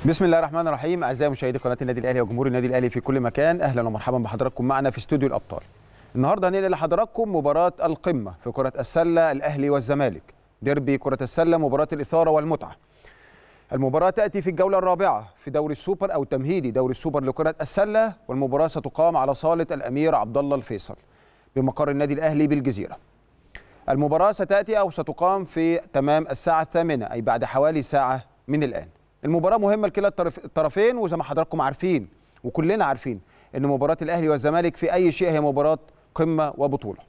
بسم الله الرحمن الرحيم اعزائي مشاهدي قناه النادي الاهلي وجمهور النادي الاهلي في كل مكان اهلا ومرحبا بحضراتكم معنا في استوديو الابطال النهارده هننقل لحضراتكم مباراه القمه في كره السله الاهلي والزمالك ديربي كره السله مباراه الاثاره والمتعه المباراة تأتي في الجولة الرابعة في دوري السوبر أو تمهيدي دوري السوبر لكرة السلة والمباراة ستقام على صالة الأمير عبد الله الفيصل بمقر النادي الأهلي بالجزيرة. المباراة ستأتي أو ستقام في تمام الساعة الثامنة أي بعد حوالي ساعة من الآن. المباراة مهمة لكلا الطرف الطرفين وزي ما حضراتكم عارفين وكلنا عارفين أن مباراة الأهلي والزمالك في أي شيء هي مباراة قمة وبطولة.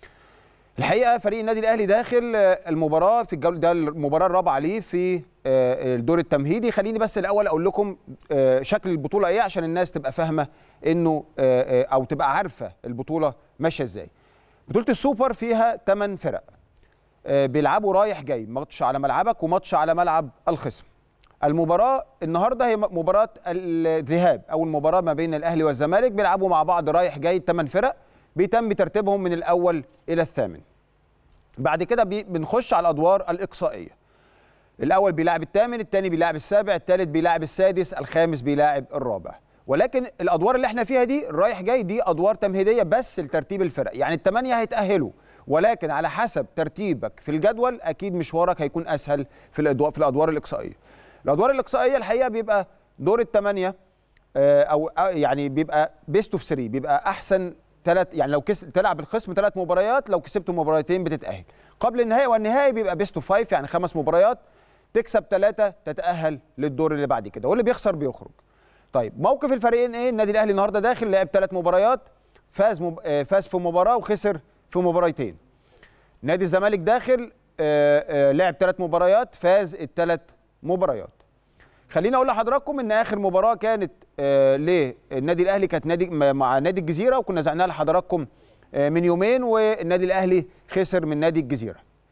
الحقيقه فريق النادي الاهلي داخل المباراه في الجوله ده المباراه الرابعه ليه في الدور التمهيدي خليني بس الاول اقول لكم شكل البطوله ايه عشان الناس تبقى فاهمه انه او تبقى عارفه البطوله ماشيه ازاي بطوله السوبر فيها 8 فرق بيلعبوا رايح جاي ماتش على ملعبك وماتش على ملعب الخصم المباراه النهارده هي مباراه الذهاب او المباراه ما بين الاهلي والزمالك بيلعبوا مع بعض رايح جاي 8 فرق بيتم ترتيبهم من الاول الى الثامن بعد كده بنخش على الادوار الاقصائيه الاول بيلاعب الثامن الثاني بيلاعب السابع الثالث بيلاعب السادس الخامس بيلاعب الرابع ولكن الادوار اللي احنا فيها دي الرايح جاي دي ادوار تمهيديه بس لترتيب الفرق يعني الثمانيه هيتاهلوا ولكن على حسب ترتيبك في الجدول اكيد مشوارك هيكون اسهل في الادوار في الادوار الاقصائيه الادوار الاقصائيه الحقيقه بيبقى دور الثمانيه او يعني بيبقى بيست اوف 3 بيبقى احسن ثلاث يعني لو كس... تلعب الخصم ثلاث مباريات لو كسبت مباراتين بتتاهل قبل النهائي والنهائي بيبقى بيست اوف فايف يعني خمس مباريات تكسب ثلاثه تتاهل للدور اللي بعد كده واللي بيخسر بيخرج طيب موقف الفريقين ايه النادي الاهلي النهارده داخل لعب ثلاث مباريات فاز مب... فاز في مباراه وخسر في مباراتين نادي الزمالك داخل آآ آآ لعب ثلاث مباريات فاز الثلاث مباريات خليني اقول لحضراتكم ان اخر مباراه كانت آه للنادي الاهلي كانت نادي مع نادي الجزيره وكنا زعناها لحضراتكم آه من يومين والنادي الاهلي خسر من نادي الجزيره.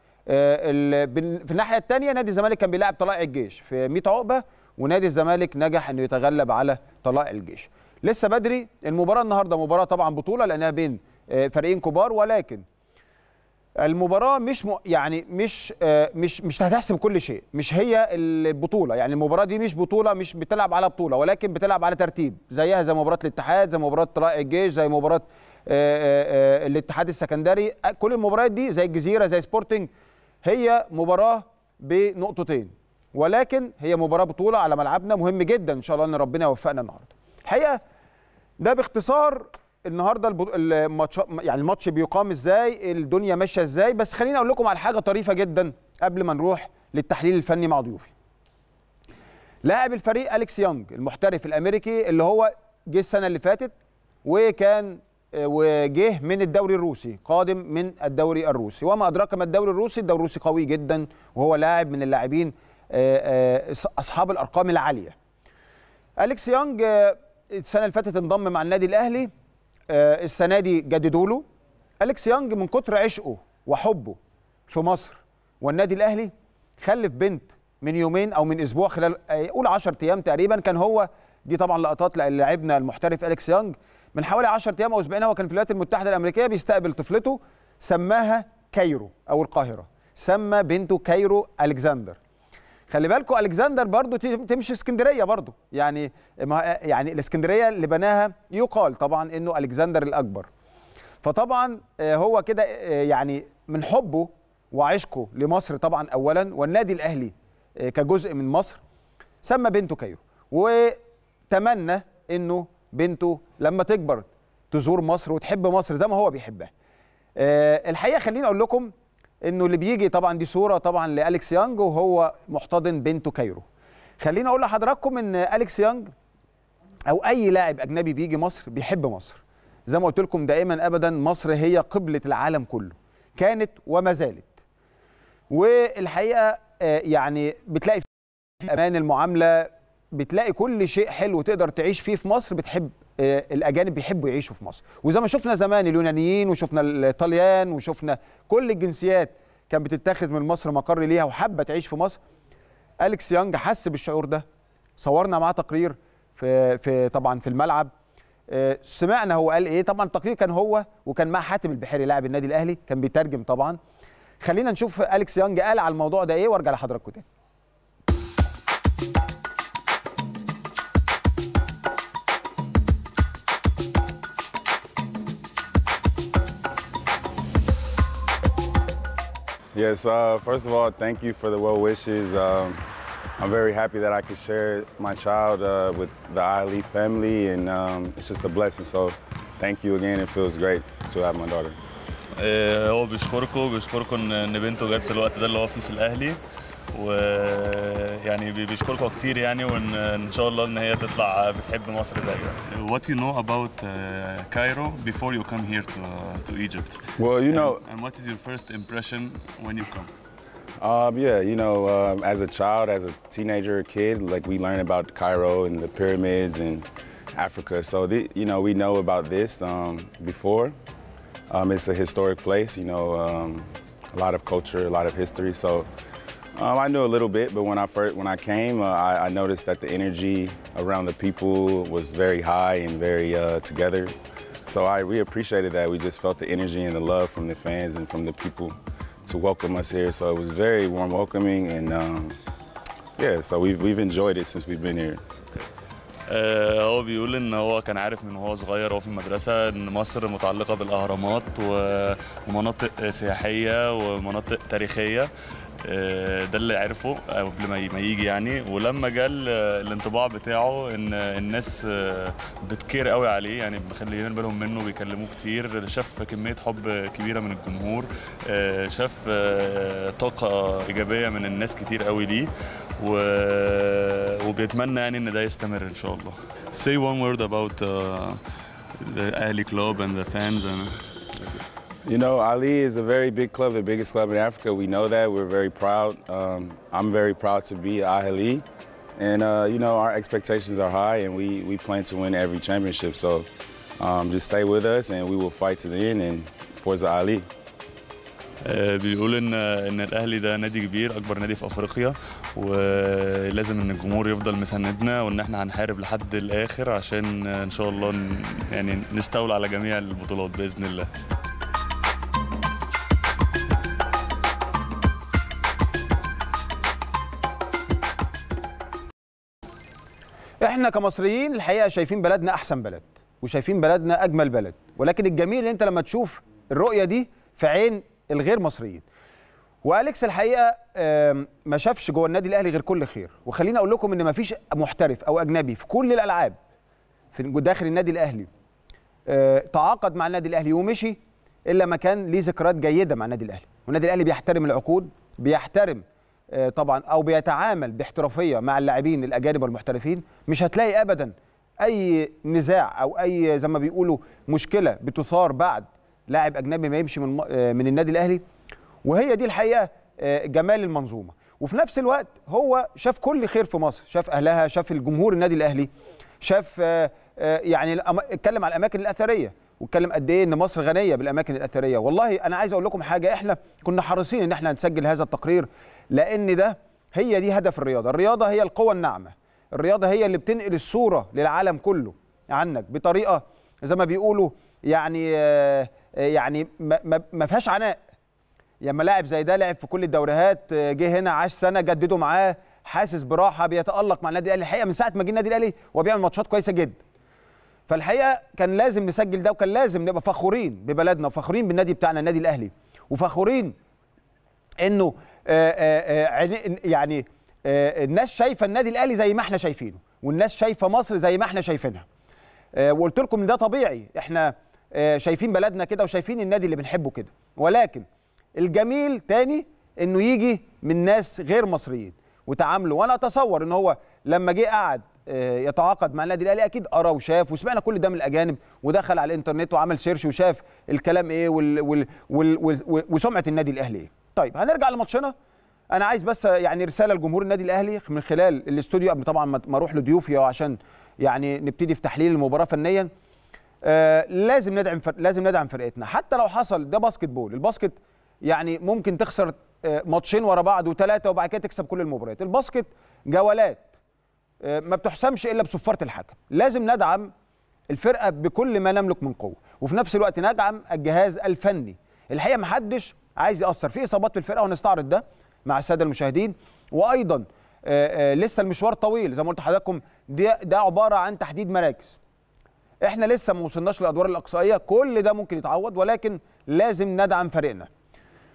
آه في الناحيه الثانيه نادي الزمالك كان بيلاعب طلائع الجيش في 100 عقبه ونادي الزمالك نجح انه يتغلب على طلائع الجيش. لسه بدري المباراه النهارده مباراه طبعا بطوله لانها بين فريقين كبار ولكن المباراه مش م... يعني مش آه مش مش هتحسم كل شيء مش هي البطوله يعني المباراه دي مش بطوله مش بتلعب على بطوله ولكن بتلعب على ترتيب زيها زي مباراه الاتحاد زي مباراه طلائع الجيش زي مباراه آه آه الاتحاد السكندري كل المباريات دي زي الجزيره زي سبورتنج هي مباراه بنقطتين ولكن هي مباراه بطوله على ملعبنا مهم جدا ان شاء الله ان ربنا يوفقنا النهارده الحقيقه ده باختصار النهارده الماتش يعني الماتش بيقام ازاي الدنيا ماشيه ازاي بس خليني اقول لكم على حاجه طريفه جدا قبل ما نروح للتحليل الفني مع ضيوفي لاعب الفريق اليكس يونج المحترف الامريكي اللي هو جه السنه اللي فاتت وكان وجه من الدوري الروسي قادم من الدوري الروسي وما ادراك ما الدوري الروسي الدوري الروسي قوي جدا وهو لاعب من اللاعبين اصحاب الارقام العاليه اليكس يونج السنه اللي فاتت انضم مع النادي الاهلي السنه دي جددوا له اليكس يانج من كتر عشقه وحبه في مصر والنادي الاهلي خلف بنت من يومين او من اسبوع خلال قول 10 ايام تقريبا كان هو دي طبعا لقطات لاعبنا المحترف اليكس يانج من حوالي 10 ايام او اسبوعين هو كان في الولايات المتحده الامريكيه بيستقبل طفلته سماها كايرو او القاهره سمى بنته كايرو الكسندر خلي بالكم الكسندر برضو تمشي اسكندريه برضو يعني يعني الاسكندريه اللي بناها يقال طبعا انه الكسندر الاكبر فطبعا هو كده يعني من حبه وعشقه لمصر طبعا اولا والنادي الاهلي كجزء من مصر سمى بنته كايرو وتمنى انه بنته لما تكبر تزور مصر وتحب مصر زي ما هو بيحبها الحقيقه خليني اقول لكم انه اللي بيجي طبعا دي صوره طبعا لالكس يانج وهو محتضن بنته كايرو خليني اقول لحضراتكم ان اليكس يانج او اي لاعب اجنبي بيجي مصر بيحب مصر زي ما قلت لكم دائما ابدا مصر هي قبله العالم كله كانت وما زالت والحقيقه يعني بتلاقي في امان المعامله بتلاقي كل شيء حلو تقدر تعيش فيه في مصر بتحب الاجانب بيحبوا يعيشوا في مصر وزي ما شفنا زمان اليونانيين وشفنا الايطاليان وشفنا كل الجنسيات كانت بتتاخذ من مصر مقر ليها وحابه تعيش في مصر اليكس يانج حس بالشعور ده صورنا معاه تقرير في في طبعا في الملعب سمعنا هو قال ايه طبعا التقرير كان هو وكان مع حاتم البحيري لاعب النادي الاهلي كان بيترجم طبعا خلينا نشوف اليكس يانج قال على الموضوع ده ايه وارجع لحضراتكم تاني Yes, uh, first of all, thank you for the well wishes. Um, I'm very happy that I could share my child uh, with the Ali family, and um, it's just a blessing. So, thank you again. It feels great to have my daughter. آه، هو بيشكركم بيشكركم ان إن بنته جت في الوقت ده اللي هو فيه في الاهلي ويعني بي- بيشكركم كتير يعني وان ان شاء الله ان هي تطلع بتحب مصر زيه. What you know about uh, Cairo before you come here to to Egypt? Well, you know, and, and what is your first impression when you come? um, yeah, you know, um, as a child, as a teenager, kid, like we learn about Cairo and the pyramids and Africa. So, the, you know, we know about this um, before. Um, it's a historic place, you know, um, a lot of culture, a lot of history. So, um, I knew a little bit, but when I first when I came, uh, I, I noticed that the energy around the people was very high and very uh, together. So I we appreciated that. We just felt the energy and the love from the fans and from the people to welcome us here. So it was very warm welcoming, and um, yeah, so we've we've enjoyed it since we've been here. آه، هو بيقول ان هو كان عارف من وهو صغير وهو في المدرسه ان مصر متعلقه بالاهرامات و- ومناطق سياحيه ومناطق تاريخيه آه، ده اللي عرفه قبل ما ي- ما يجي يعني ولما جه ال- الانطباع بتاعه ان الناس آه، بتكير قوي عليه يعني مخليين بالهم منه بيكلموه كتير شاف كميه حب كبيره من الجمهور آه، شاف آه، طاقه ايجابيه من الناس كتير قوي ليه و... وبيتمنى يعني ان ده يستمر ان شاء الله. Say one word about uh, the Ahli club and the fans and You know, Ali is a very big club, the biggest club in Africa. We know that. We're very proud. Um, I'm very proud to be Ahli. And, uh, you know, our expectations are high and we, we plan to win every championship. So um, just stay with us and we will fight to the end. And Forza Ali. آه، بيقول ان ان الاهلي ده نادي كبير اكبر نادي في افريقيا ولازم ان الجمهور يفضل مساندنا وان احنا هنحارب لحد الاخر عشان ان شاء الله ن- يعني نستولى على جميع البطولات باذن الله. احنا كمصريين الحقيقه شايفين بلدنا احسن بلد وشايفين بلدنا اجمل بلد ولكن الجميل ان انت لما تشوف الرؤيه دي في عين الغير مصريين واليكس الحقيقه آم، ما شافش جوه النادي الاهلي غير كل خير وخليني اقول لكم ان ما فيش محترف او اجنبي في كل الالعاب في داخل النادي الاهلي آه، تعاقد مع النادي الاهلي ومشي الا ما كان ليه ذكريات جيده مع النادي الاهلي والنادي الاهلي بيحترم العقود بيحترم آه، طبعا او بيتعامل باحترافيه مع اللاعبين الاجانب والمحترفين مش هتلاقي ابدا اي نزاع او اي زي ما بيقولوا مشكله بتثار بعد لاعب اجنبي ما يمشي من آه، من النادي الاهلي وهي دي الحقيقه آه، جمال المنظومه وفي نفس الوقت هو شاف كل خير في مصر شاف اهلها شاف الجمهور النادي الاهلي شاف آه، آه، يعني الأما- اتكلم على الاماكن الاثريه واتكلم قد ايه ان مصر غنيه بالاماكن الاثريه والله انا عايز اقول لكم حاجه احنا كنا حريصين ان احنا نسجل هذا التقرير لان ده هي دي هدف الرياضه الرياضه هي القوه الناعمه الرياضه هي اللي بتنقل الصوره للعالم كله عنك بطريقه زي ما بيقولوا يعني آه، آه، يعني ما- ما ما فيهاش عناء لما لاعب زي ده لعب في كل الدوريات آه، جه هنا عاش سنه جددوا معاه حاسس براحه بيتالق مع النادي الاهلي الحقيقه من ساعه ما جه النادي الاهلي هو بيعمل ماتشات كويسه جدا فالحقيقه كان لازم نسجل ده وكان لازم نبقى فخورين ببلدنا وفخورين بالنادي بتاعنا النادي الاهلي وفخورين انه آه، آه، آه، عيني- يعني آه، الناس شايفه النادي الاهلي زي ما احنا شايفينه والناس شايفه مصر زي ما احنا شايفينها آه، وقلت لكم ان ده طبيعي احنا آه، شايفين بلدنا كده وشايفين النادي اللي بنحبه كده ولكن الجميل تاني انه يجي من ناس غير مصريين وتعاملوا وانا اتصور ان هو لما جه قعد آه، يتعاقد مع النادي الاهلي اكيد قرا وشاف وسمعنا كل ده من الاجانب ودخل على الانترنت وعمل سيرش وشاف الكلام ايه وال وال وال وال وال وسمعه النادي الاهلي ايه طيب هنرجع لماتشنا انا عايز بس يعني رساله لجمهور النادي الاهلي من خلال الاستوديو قبل طبعا ما ما اروح لضيوفي عشان يعني نبتدي في تحليل المباراه فنيا آه لازم ندعم فر... لازم ندعم فرقتنا حتى لو حصل ده باسكت بول الباسكت يعني ممكن تخسر آه ماتشين ورا بعض وثلاثه وبعد كده تكسب كل المباريات الباسكت جولات آه ما بتحسمش الا بصفاره الحكم لازم ندعم الفرقه بكل ما نملك من قوه وفي نفس الوقت ندعم الجهاز الفني الحقيقه محدش عايز ياثر في اصابات في الفرقه ونستعرض ده مع الساده المشاهدين وايضا آه آه لسه المشوار طويل زي ما قلت لحضراتكم ده ده عباره عن تحديد مراكز احنا لسه ما وصلناش للادوار الاقصائيه كل ده ممكن يتعوض ولكن لازم ندعم فريقنا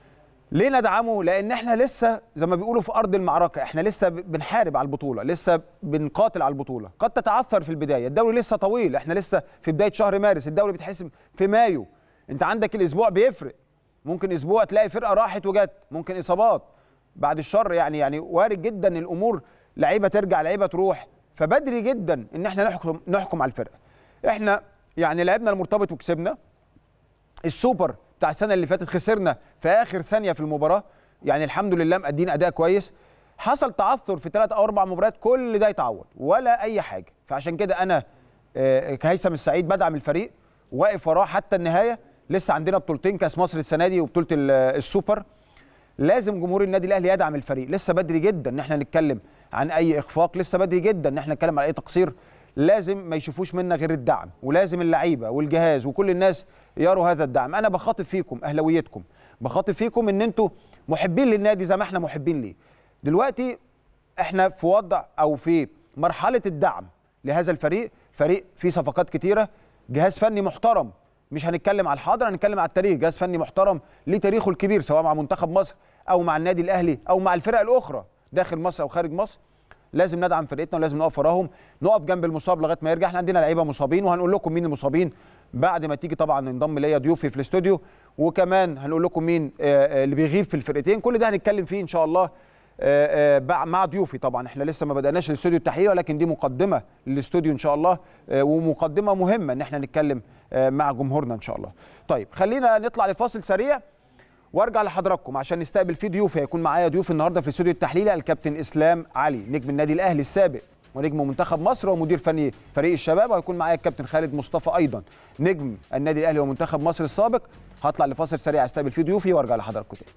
ليه ندعمه؟ لأن احنا لسه زي ما بيقولوا في أرض المعركة، احنا لسه ب- بنحارب على البطولة، لسه بنقاتل على البطولة، قد تتعثر في البداية، الدوري لسه طويل، احنا لسه في بداية شهر مارس، الدوري بيتحسم في مايو، أنت عندك الأسبوع بيفرق، ممكن أسبوع تلاقي فرقة راحت وجت، ممكن إصابات، بعد الشر يعني يعني وارد جدا الأمور لعيبة ترجع لعيبة تروح، فبدري جدا إن احنا نحكم نحكم على الفرقة. احنا يعني لعبنا المرتبط وكسبنا، السوبر بتاع السنه اللي فاتت خسرنا في اخر ثانيه في المباراه يعني الحمد لله مأدين اداء كويس حصل تعثر في ثلاث او اربع مباريات كل ده يتعوض ولا اي حاجه فعشان كده انا آه، كهيثم السعيد بدعم الفريق واقف وراه حتى النهايه لسه عندنا بطولتين كاس مصر السنه دي وبطوله ال- السوبر لازم جمهور النادي الاهلي يدعم الفريق لسه بدري جدا ان احنا نتكلم عن اي اخفاق لسه بدري جدا ان احنا نتكلم عن اي تقصير لازم ما يشوفوش منا غير الدعم ولازم اللعيبه والجهاز وكل الناس يروا هذا الدعم انا بخاطب فيكم اهلاويتكم بخاطب فيكم ان انتوا محبين للنادي زي ما احنا محبين ليه دلوقتي احنا في وضع او في مرحله الدعم لهذا الفريق فريق فيه صفقات كتيره جهاز فني محترم مش هنتكلم على الحاضر هنتكلم على التاريخ جهاز فني محترم ليه تاريخه الكبير سواء مع منتخب مصر او مع النادي الاهلي او مع الفرق الاخرى داخل مصر او خارج مصر لازم ندعم فرقتنا ولازم نقف وراهم نقف جنب المصاب لغايه ما يرجع احنا عندنا لعيبه مصابين وهنقول لكم مين المصابين بعد ما تيجي طبعا انضم ليا ضيوفي في الاستوديو وكمان هنقول لكم مين آه، آه، اللي بيغيب في الفرقتين كل ده هنتكلم فيه ان شاء الله آه، آه، بع- مع ضيوفي طبعا احنا لسه ما بدأناش الاستوديو التحليلي ولكن دي مقدمه للاستوديو ان شاء الله آه، ومقدمه مهمه ان احنا نتكلم آه، مع جمهورنا ان شاء الله طيب خلينا نطلع لفاصل سريع وارجع لحضراتكم عشان نستقبل فيه ضيوف هيكون معايا ضيوف النهارده في الاستوديو التحليلي الكابتن اسلام علي نجم النادي الاهلي السابق ونجم منتخب مصر ومدير فني فريق الشباب وهيكون معايا الكابتن خالد مصطفى ايضا نجم النادي الاهلي ومنتخب مصر السابق هطلع لفاصل سريع استقبل فيه ضيوفي وارجع لحضراتكم تاني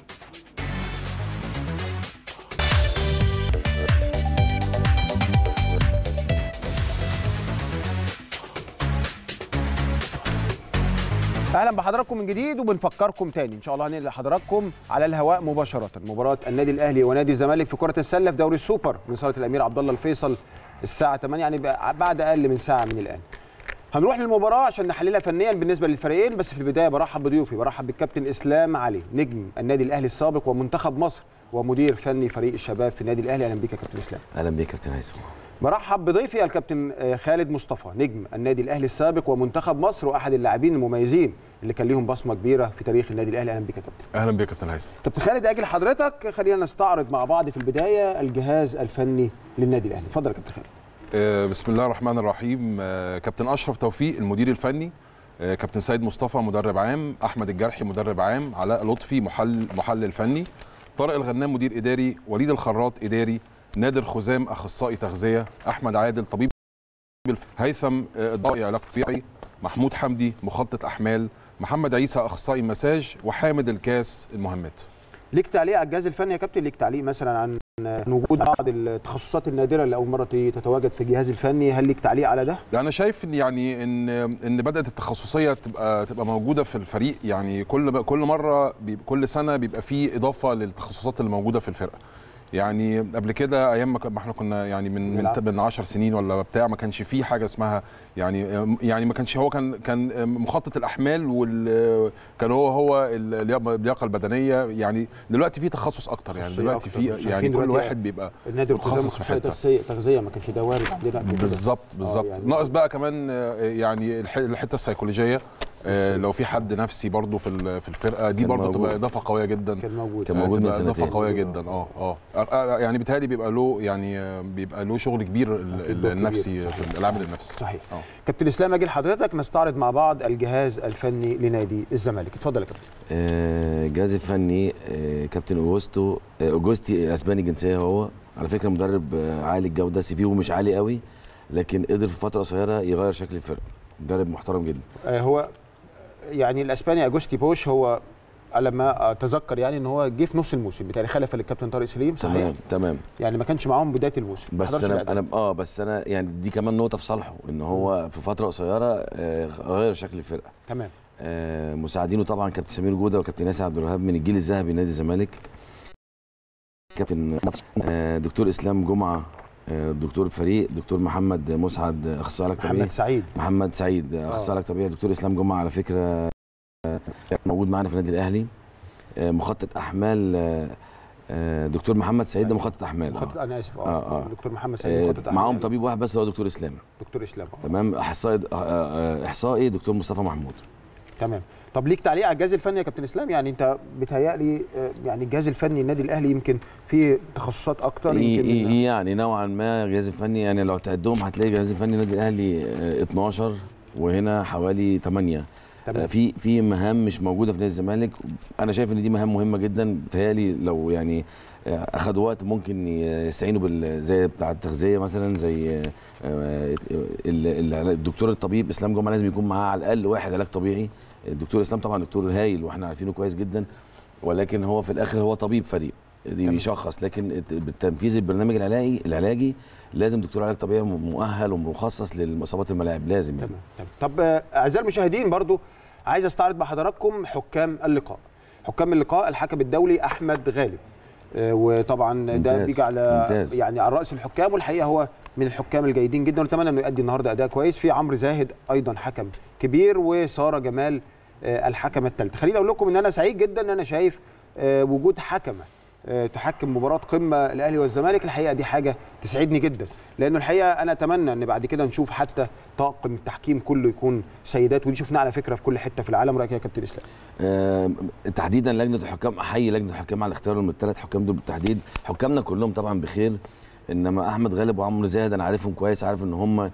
اهلا بحضراتكم من جديد وبنفكركم تاني ان شاء الله هننقل لحضراتكم على الهواء مباشره مباراه النادي الاهلي ونادي الزمالك في كره السله في دوري السوبر من صاله الامير عبد الله الفيصل الساعه 8 يعني بقى- بعد اقل من ساعه من الان هنروح للمباراه عشان نحللها فنيا بالنسبه للفريقين بس في البدايه برحب بضيوفي برحب بالكابتن اسلام علي نجم النادي الاهلي السابق ومنتخب مصر ومدير فني فريق الشباب في النادي الاهلي اهلا بيك يا كابتن اسلام اهلا بيك يا كابتن هيثم برحب بضيفي الكابتن آه، خالد مصطفى نجم النادي الاهلي السابق ومنتخب مصر واحد اللاعبين المميزين اللي كان ليهم بصمه كبيره في تاريخ النادي الاهلي اهلا بك يا كابتن اهلا بيك يا كابتن هيثم كابتن خالد اجل حضرتك خلينا نستعرض مع بعض في البدايه الجهاز الفني للنادي الاهلي اتفضل يا كابتن خالد آه، بسم الله الرحمن الرحيم آه، كابتن اشرف توفيق المدير الفني آه، كابتن سيد مصطفى مدرب عام احمد الجرحي مدرب عام علاء لطفي محلل محلل فني طارق الغنام مدير اداري وليد الخراط اداري نادر خزام اخصائي تغذيه احمد عادل طبيب الف- هيثم آه، الضائي علاج طبيعي محمود حمدي مخطط احمال محمد عيسى اخصائي مساج وحامد الكاس المهمات ليك تعليق على الجهاز الفني يا كابتن ليك تعليق مثلا عن عن وجود بعض التخصصات النادره اللي اول مره تتواجد في الجهاز الفني هل ليك تعليق على ده لا انا شايف ان يعني ان ان بدات التخصصيه تبقى تبقى موجوده في الفريق يعني كل كل مره بيبقى كل سنه بيبقى في اضافه للتخصصات اللي موجوده في الفرقه يعني قبل كده ايام ما ك- ما احنا كنا يعني من من نلعب. من 10 سنين ولا بتاع ما كانش في حاجه اسمها يعني يعني ما كانش هو كان كان مخطط الاحمال وال كان هو هو اللياقه اللياقة البدنيه يعني دلوقتي في تخصص اكتر يعني تخصصية دلوقتي أكتر. في مش يعني عارفين كل دلوقتي واحد بيبقى النادي القدام متخصص في اخصائي حته تغذيه تغذيه ما كانش ده وارد عندنا قبل كده بالظبط بالظبط يعني- ناقص بقى كمان آه، يعني الح- الحته السيكولوجيه آه، لو في حد نفسي برضو في ال- في الفرقه دي كان برضو موجود. تبقى اضافه قويه جدا كان موجود كان آه، موجود من تبقى اضافه سنتين. قويه جدا اه اه آه، يعني بيتهيألي بيبقى له يعني آه، بيبقى له شغل كبير ال- أكيد ال- دور النفسي كبير، في صحيح. العامل النفسي صحيح اه كابتن اسلام اجي لحضرتك نستعرض مع بعض الجهاز الفني لنادي الزمالك اتفضل يا كابتن آه، الجهاز الفني آه، كابتن اوجوستو آه، اوجوستي اسباني جنسيه هو على فكره مدرب آه، عالي الجوده سي فيه مش عالي قوي لكن قدر في فتره قصيره يغير شكل الفرقه مدرب محترم جدا آه، هو يعني الاسباني اجوستي بوش هو على ما اتذكر يعني ان هو جه في نص الموسم بالتالي خلف للكابتن طارق سليم صحيح تمام تمام يعني ما كانش معاهم بدايه الموسم ما بس حضرش انا الأداء. انا اه بس انا يعني دي كمان نقطه في صالحه ان هو في فتره قصيره آه، غير شكل الفرقه تمام آه، مساعدينه طبعا كابتن سمير جوده وكابتن ياسر عبد الوهاب من الجيل الذهبي لنادي الزمالك كابتن آه، دكتور اسلام جمعه آه، دكتور فريق دكتور محمد مسعد آه، اخصائي علاج طبيعي محمد سعيد محمد سعيد آه، اخصائي علاج طبيعي دكتور اسلام جمعه على فكره آه، موجود معانا في النادي الاهلي آه، مخطط احمال آه، آه، دكتور محمد سعيد ده مخطط احمال مخطط آه. انا اسف اه, آه، آه. دكتور محمد سعيد مخطط آه، معاهم أعمال. طبيب واحد بس هو دكتور اسلام دكتور اسلام آه. تمام احصائي آه، آه، احصائي دكتور مصطفى محمود تمام طب ليك تعليق على الجهاز الفني يا كابتن اسلام يعني انت بيتهيألي آه، يعني الجهاز الفني النادي الاهلي يمكن فيه تخصصات اكتر إيه- يمكن إيه- إيه يعني نوعا ما الجهاز الفني يعني لو تعدهم هتلاقي الجهاز الفني النادي الاهلي آه، 12 وهنا حوالي 8 تمام. في في مهام مش موجوده في نادي الزمالك انا شايف ان دي مهام مهمه جدا بتهيألي لو يعني آه، اخدوا وقت ممكن ي- يستعينوا بال زي بتاع التغذيه مثلا زي آه، آه، ال- ال- الدكتور الطبيب اسلام جمعه لازم يكون معاه على الاقل واحد علاج طبيعي الدكتور اسلام طبعا دكتور هايل واحنا عارفينه كويس جدا ولكن هو في الاخر هو طبيب فريق دي بيشخص لكن الت- بالتنفيذ البرنامج العلاجي العلاجي لازم دكتور علاج طبيعي مؤهل ومخصص للاصابات الملاعب لازم يعني. تمام تمام طب آه، اعزائي المشاهدين برضو عايز استعرض مع حضراتكم حكام اللقاء حكام اللقاء الحكم الدولي احمد غالب آه، وطبعا ده ممتاز، بيجي على ممتاز. يعني على راس الحكام والحقيقه هو من الحكام الجيدين جدا ونتمنى انه يؤدي النهارده اداء كويس في عمرو زاهد ايضا حكم كبير وساره جمال آه، الحكمه الثالثه خليني اقول لكم ان انا سعيد جدا ان انا شايف آه، وجود حكمه آه، تحكم مباراه قمه الاهلي والزمالك الحقيقه دي حاجه تسعدني جدا لانه الحقيقه انا اتمنى ان بعد كده نشوف حتى طاقم التحكيم كله يكون سيدات ودي شفناها على فكره في كل حته في العالم رايك يا كابتن اسلام آه، تحديدا لجنه الحكام احيي لجنه الحكام على اختيارهم الثلاث حكام دول بالتحديد حكامنا كلهم طبعا بخير انما احمد غالب وعمرو زاهد انا عارفهم كويس عارف ان هم آه،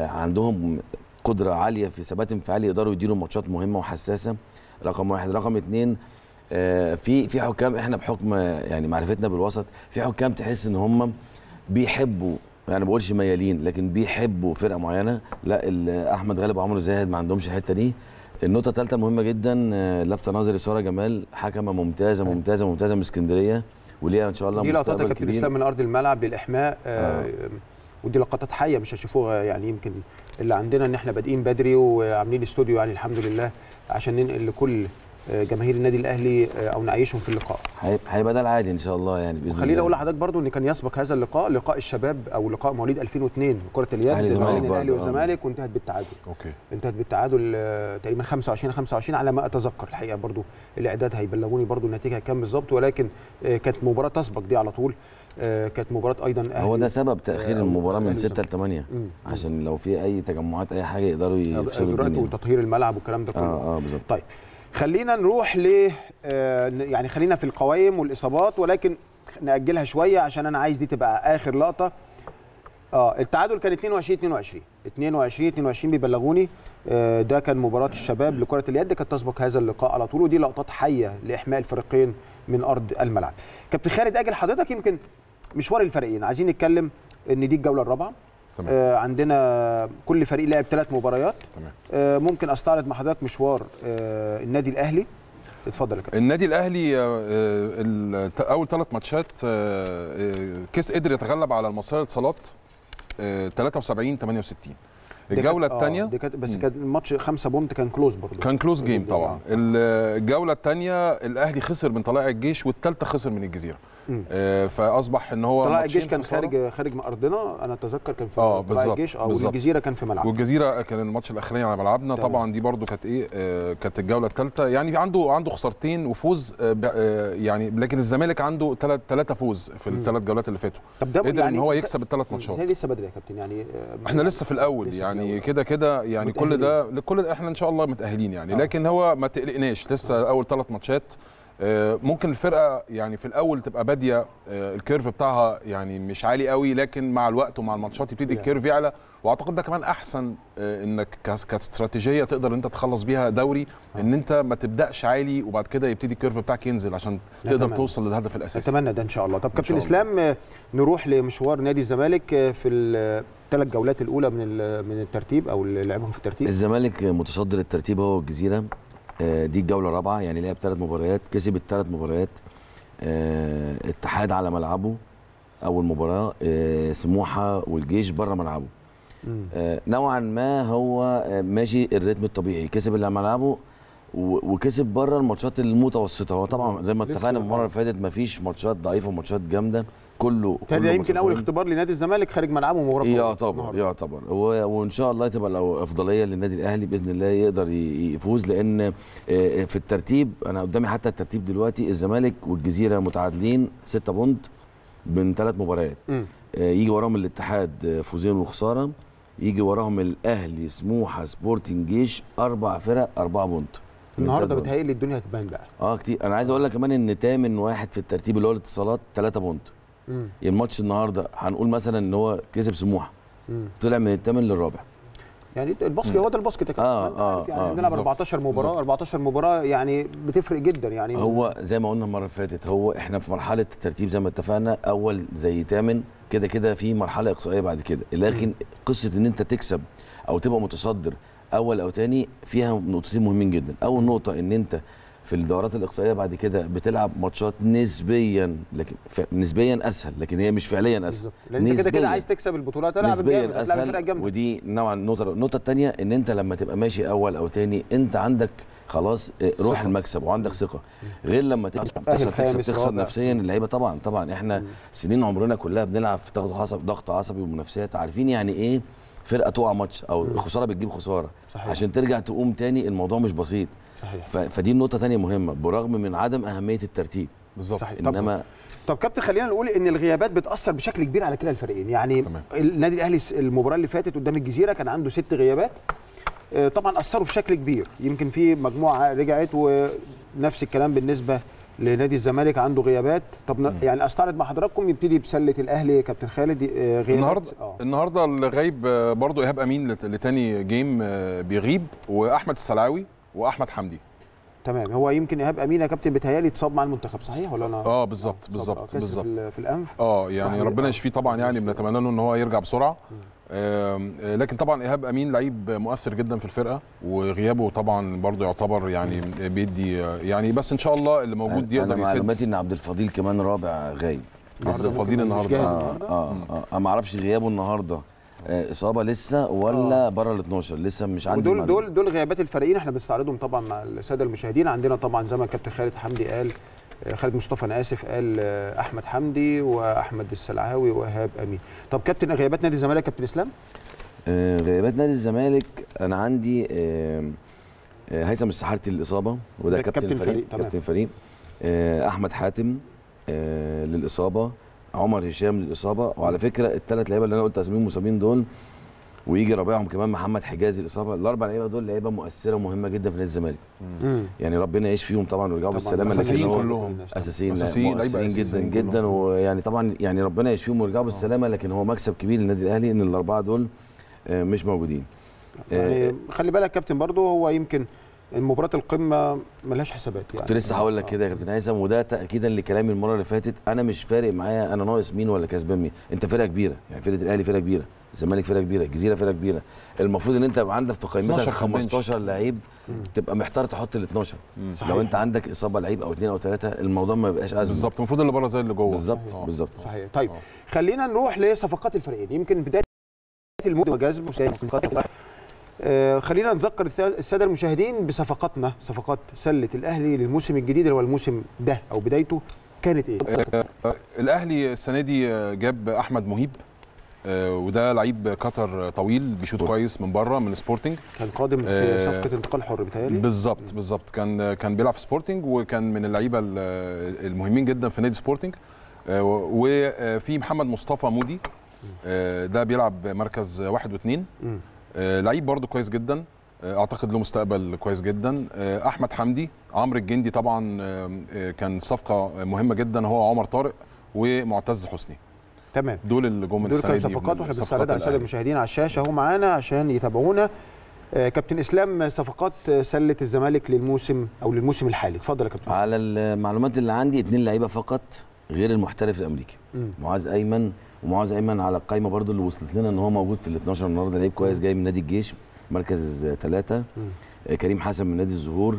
عندهم قدره عاليه في ثبات انفعالي يقدروا يديروا ماتشات مهمه وحساسه رقم واحد رقم اثنين آه، في في حكام احنا بحكم آه، يعني معرفتنا بالوسط في حكام تحس ان هم بيحبوا يعني ما بقولش ميالين لكن بيحبوا فرقه معينه لا ال- احمد غالب وعمرو زاهد ما عندهمش الحته دي النقطة الثالثة المهمة جدا آه، لفت نظري سارة جمال حكمة ممتازة ممتازة ممتازة من اسكندرية وليها ان شاء الله دي لقطات يا مستقبل كابتن كبير اسلام من ارض الملعب للاحماء آه. ودي لقطات حيه مش هتشوفوها يعني يمكن اللي عندنا ان احنا بادئين بدري وعاملين استوديو يعني الحمد لله عشان ننقل لكل آه، جماهير النادي الاهلي آه، او نعيشهم في اللقاء هيبقى- هيبقى ده العادي ان شاء الله يعني باذن خليني الله. اقول لحضرتك برضو ان كان يسبق هذا اللقاء لقاء الشباب او لقاء مواليد 2002 كره اليد أهلي ما زمالك بين الاهلي برضو، آه. والزمالك وانتهت بالتعادل اوكي انتهت بالتعادل آه، تقريبا 25 25 على ما اتذكر الحقيقه برضو الاعداد هيبلغوني برضو النتيجه كام بالظبط ولكن آه، كانت مباراه تسبق دي على طول آه، كانت مباراه ايضا اهلي هو ده سبب تاخير آه، المباراة من أهلي 6 ل 8 مم. عشان لو في اي تجمعات اي حاجة يقدروا يفصلوا اجراءات الدنيا وتطهير الملعب والكلام ده كله اه اه بالظبط طيب خلينا نروح ل آه، يعني خلينا في القوائم والاصابات ولكن ناجلها شويه عشان انا عايز دي تبقى اخر لقطه اه التعادل كان 22 22 22 22 بيبلغوني آه، ده كان مباراه الشباب لكره اليد كانت تسبق هذا اللقاء على طول ودي لقطات حيه لاحماء الفريقين من ارض الملعب كابتن خالد اجل حضرتك يمكن مشوار الفريقين عايزين نتكلم ان دي الجوله الرابعه تمام. آه عندنا كل فريق لعب ثلاث مباريات تمام آه، ممكن استعرض مع حضرتك مشوار آه، النادي الاهلي اتفضل يا كابتن النادي الاهلي آه، آه، ال- ت- اول ثلاث ماتشات آه، آه، كيس قدر يتغلب على المصريه للاتصالات آه، 73 68 دي الجوله كانت- آه، الثانيه دي كانت بس مم. كان الماتش خمسة بونت كان كلوز برضه كان كلوز جيم طبعا ال- الجوله الثانيه الاهلي خسر من طلائع الجيش والثالثه خسر من الجزيره مم. آه، فاصبح ان هو طلائع ماتشين الجيش كان خسارة. خارج خارج من ارضنا انا اتذكر كان في آه، طلائع بالظبط، الجيش اه بالظبط. والجزيره كان في ملعب والجزيره كان الماتش الاخراني على ملعبنا تمام. طبعا دي برضو كانت ايه آه كانت الجوله الثالثه يعني عنده عنده خسارتين وفوز آه ب- آه يعني لكن الزمالك عنده ثلاث ثلاثه فوز في الثلاث جولات اللي فاتوا طب ده قدر ان هو يكسب الثلاث هي ماتشات لسه بدري يا كابتن يعني آه، احنا لسه في الاول لسه في يعني الأول. كده كده يعني كل ده لكل ده احنا ان شاء الله متاهلين يعني آه. لكن هو ما تقلقناش لسه اول ثلاث ماتشات آه، ممكن الفرقه يعني في الاول تبقى باديه آه، الكيرف بتاعها يعني مش عالي قوي لكن مع الوقت ومع الماتشات يبتدي يعني. الكيرف يعلى واعتقد ده كمان احسن آه، انك كاس- كاستراتيجيه تقدر انت تخلص بيها دوري ان انت ما تبداش عالي وبعد كده يبتدي الكيرف بتاعك ينزل عشان تقدر نتمنى. توصل للهدف الاساسي اتمنى ده ان شاء الله طب كابتن شاء الله. اسلام آه، نروح لمشوار نادي الزمالك آه، في الثلاث جولات الاولى من ال- من الترتيب او اللي لعبهم في الترتيب الزمالك متصدر الترتيب هو والجزيره آه، دي الجوله الرابعه يعني لعب ثلاث مباريات كسب الثلاث مباريات آه، اتحاد على ملعبه اول مباراه آه، سموحه والجيش بره ملعبه مم. آه، نوعا ما هو آه، ماشي الريتم الطبيعي كسب اللي على ملعبه و- وكسب بره الماتشات المتوسطه هو طبعا زي ما لسه اتفقنا آه. المره اللي فاتت مفيش ماتشات ضعيفه وماتشات جامده كله كان كله ده يمكن ماتشات اول مهمة. اختبار لنادي الزمالك خارج ملعبه مباراه قوية يعتبر النهاردة. يعتبر و- وان شاء الله تبقى لو افضليه للنادي الاهلي باذن الله يقدر ي- يفوز لان آه، في الترتيب انا قدامي حتى الترتيب دلوقتي الزمالك والجزيره متعادلين 6 بونت من ثلاث مباريات مم. آه، يجي وراهم الاتحاد آه، فوزين وخساره يجي وراهم الاهلي سموحه سبورتنج جيش اربع فرق اربعه بونت من النهارده تلات بونت. بتهيألي الدنيا هتبان بقى اه كتير انا عايز اقول لك كمان ان تامن واحد في الترتيب اللي هو الاتصالات 3 بونت مم. يعني الماتش النهارده هنقول مثلا ان هو كسب سموحه مم. طلع من الثامن للرابع يعني الباسكت هو ده الباسكت يا كابتن آه، أنت عارف آه، يعني آه، احنا بنلعب بالظبط. 14 مباراه بالظبط. 14 مباراه يعني بتفرق جدا يعني هو زي ما قلنا المره اللي فاتت هو احنا في مرحله الترتيب زي ما اتفقنا اول زي تامن كده كده في مرحله اقصائيه بعد كده لكن قصه ان انت تكسب او تبقى متصدر اول او تاني فيها نقطتين مهمين جدا اول نقطه ان انت في الدورات الاقصائيه بعد كده بتلعب ماتشات نسبيا لكن ف... نسبيا اسهل لكن هي مش فعليا اسهل بالظبط لان انت كده كده نسبياً. عايز تكسب البطولات تلعب الجامد نسبيا هتلعب الفرق اسهل الجامده ودي نوعا النقطه النقطه الثانيه ان انت لما تبقى ماشي اول او تاني انت عندك خلاص آه، روح ثقة. المكسب وعندك ثقه غير لما تكسب تخسر خامس، تكسب تخسر رابع. نفسيا اللعيبه طبعا طبعا احنا سنين عمرنا كلها بنلعب في ضغط عصبي ضغط عصبي ومنافسات عارفين يعني ايه فرقه تقع ماتش او خساره بتجيب خساره صحيح. عشان ترجع تقوم تاني الموضوع مش بسيط صحيح ف... فدي النقطه تانية مهمه برغم من عدم اهميه الترتيب بالظبط صحيح. طب انما طب كابتن خلينا نقول ان الغيابات بتاثر بشكل كبير على كلا الفريقين يعني تمام. النادي الاهلي س- المباراه اللي فاتت قدام الجزيره كان عنده ست غيابات آه، طبعا اثروا بشكل كبير يمكن في مجموعه رجعت ونفس الكلام بالنسبه لنادي الزمالك عنده غيابات طب ن- يعني استعرض مع حضراتكم يبتدي بسله الاهلي كابتن خالد آه، غيابات النهارده اه النهارده اللي غايب آه، برضو ايهاب امين لت- لتاني جيم آه، بيغيب واحمد السلعاوي واحمد حمدي تمام هو يمكن ايهاب امين يا كابتن بيتهيألي اتصاب مع المنتخب صحيح ولا انا اه بالظبط اتصاب، بالظبط آه، كسر بالظبط في ال- في الانف اه يعني واحد- ربنا آه. يشفيه طبعا يعني بنتمنى له ان هو يرجع بسرعه آم، آه، لكن طبعا ايهاب امين لعيب مؤثر جدا في الفرقه وغيابه طبعا برضو يعتبر يعني بيدي آه، يعني بس ان شاء الله اللي موجود انا يقدر يسد معلوماتي ان عبد الفضيل كمان رابع غايب عبد لسه الفضيل ممكن مش النهارده جاهز آه. النهارده اه اه انا ما اعرفش غيابه النهارده آه اصابه لسه ولا بره ال 12 لسه مش عندي ودول المعلومة. دول دول غيابات الفريقين احنا بنستعرضهم طبعا مع الساده المشاهدين عندنا طبعا زي ما الكابتن خالد حمدي قال آه، خالد مصطفى انا اسف قال آه، احمد حمدي واحمد السلعاوي وايهاب امين طب كابتن غيابات نادي الزمالك كابتن اسلام آه غيابات نادي الزمالك انا عندي آه آه هيثم السحارتي للاصابه وده ده كابتن, كابتن الفريق فريق، تمام. كابتن الفريق آه احمد حاتم آه للاصابه عمر هشام للاصابه وعلى فكره الثلاث لعيبه اللي انا قلت اساميهم مصابين دول ويجي رابعهم كمان محمد حجازي الاصابه الاربع لعيبه دول لعيبه مؤثره ومهمه جدا في نادي الزمالك يعني ربنا يشفيهم طبعا ويرجعوا طبعاً. بالسلامه لكن أساسيين هو- كلهم. اساسيين أساسيين، لعيبة مؤثرين أساسيين جدا جدا كلهم. ويعني طبعا يعني ربنا يشفيهم ويرجعوا بالسلامه لكن هو مكسب كبير للنادي الاهلي ان الاربعه دول آه، مش موجودين يعني خلي بالك كابتن برضو هو يمكن مباراه القمه ملهاش حسابات يعني كنت لسه هقول لك كده يا كابتن هيثم وده تاكيدا لكلامي المره اللي فاتت انا مش فارق معايا انا ناقص مين ولا كسبان مين انت فرقه كبيره يعني فرقه الاهلي فرقه كبيره الزمالك فرقه كبيره الجزيره فرقه كبيره المفروض ان انت يبقى عندك في قائمتك 12 في البنش. 15 لعيب تبقى محتار تحط ال 12 صحيح. لو انت عندك اصابه لعيب او اثنين او ثلاثه الموضوع ما بيبقاش ازمه بالظبط المفروض اللي بره زي اللي جوه بالظبط آه. بالظبط صحيح طيب خلينا نروح لصفقات الفريقين يمكن بدايه الموسم وجذب آه خلينا نذكر الثا- الساده المشاهدين بصفقاتنا صفقات سله الاهلي للموسم الجديد اللي هو الموسم ده او بدايته كانت ايه؟ آه، الاهلي السنه دي آه، جاب احمد مهيب آه، وده لعيب قطر طويل بيشوط كويس من بره من سبورتنج كان قادم في آه، صفقه انتقال حر بيتهيألي بالظبط بالظبط كان كان بيلعب في سبورتنج وكان من اللعيبه ال- المهمين جدا في نادي سبورتنج آه، و- وفي محمد مصطفى مودي آه، ده بيلعب مركز واحد واثنين مم. آه، لعيب برضه كويس جدا آه، اعتقد له مستقبل كويس جدا آه، احمد حمدي عمرو الجندي طبعا آه، آه، كان صفقه مهمه جدا هو عمر طارق ومعتز حسني تمام دول اللي جم دول السنه كانوا دي صفقات من واحنا صفقات بنستعرضها على الساده الأهلي. المشاهدين على الشاشه اهو معانا عشان يتابعونا آه كابتن اسلام صفقات سله الزمالك للموسم او للموسم الحالي اتفضل يا كابتن على المعلومات اللي عندي اتنين لعيبه فقط غير المحترف الامريكي مم. معاذ ايمن ومعاذ ايمن على القائمه برضو اللي وصلت لنا ان هو موجود في ال 12 النهارده لعيب كويس جاي من نادي الجيش مركز ثلاثة كريم حسن من نادي الزهور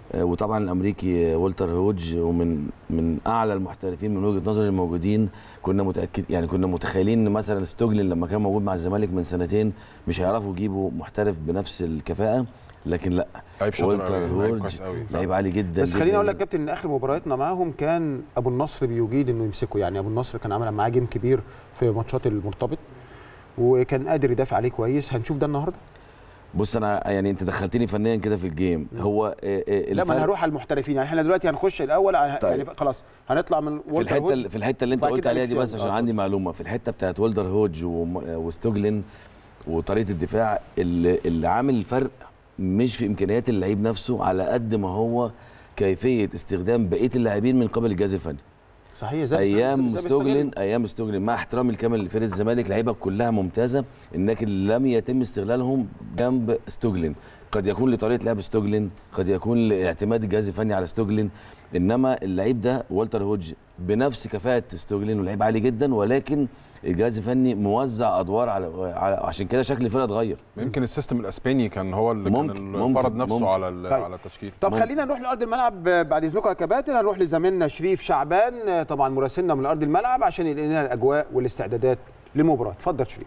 آه، وطبعا الامريكي آه، والتر هوج ومن من اعلى المحترفين من وجهه نظري الموجودين كنا متاكد يعني كنا متخيلين ان مثلا ستوجلن لما كان موجود مع الزمالك من سنتين مش هيعرفوا يجيبوا محترف بنفس الكفاءه لكن لا لعيب شاطر والتر قوي لعيب هوج كويس قوي لعيب عالي جدا بس خليني جداً. اقول لك كابتن ان اخر مبارياتنا معاهم كان ابو النصر بيجيد انه يمسكه يعني ابو النصر كان عمل معاه جيم كبير في ماتشات المرتبط وكان قادر يدافع عليه كويس هنشوف ده النهارده بص انا يعني انت دخلتني فنيا كده في الجيم هو آه، آه، لا ما الفرق انا هروح على المحترفين يعني احنا دلوقتي هنخش الاول على طيب. يعني خلاص هنطلع من في وولتر الحته هوج. في الحته اللي انت وبعد قلت كده عليها دي أليكس بس يونغ. عشان آه، عندي معلومه في الحته بتاعت ولدر هوج وم- وستوجلن وطريقه الدفاع اللي, اللي عامل الفرق مش في امكانيات اللعيب نفسه على قد ما هو كيفيه استخدام بقيه اللاعبين من قبل الجهاز الفني صحيح زي ايام ستوجلن ايام ستوجلن مع احترامي الكامل لفرقه الزمالك لعيبه كلها ممتازه لكن لم يتم استغلالهم جنب ستوجلن قد يكون لطريقه لعب ستوجلن قد يكون لاعتماد الجهاز الفني على ستوجلن انما اللعيب ده والتر هوج بنفس كفاءه ستوجلن ولعيب عالي جدا ولكن الجهاز الفني موزع ادوار على, على عشان كده شكل الفرقه اتغير يمكن السيستم الاسباني كان هو اللي ممكن- كان ممكن- فرض نفسه ممكن. على ال- طيب. على التشكيل طب ممكن. خلينا نروح لارض الملعب بعد اذنكم يا كباتن هنروح لزميلنا شريف شعبان طبعا مراسلنا من ارض الملعب عشان ينقل لنا الاجواء والاستعدادات للمباراه اتفضل شريف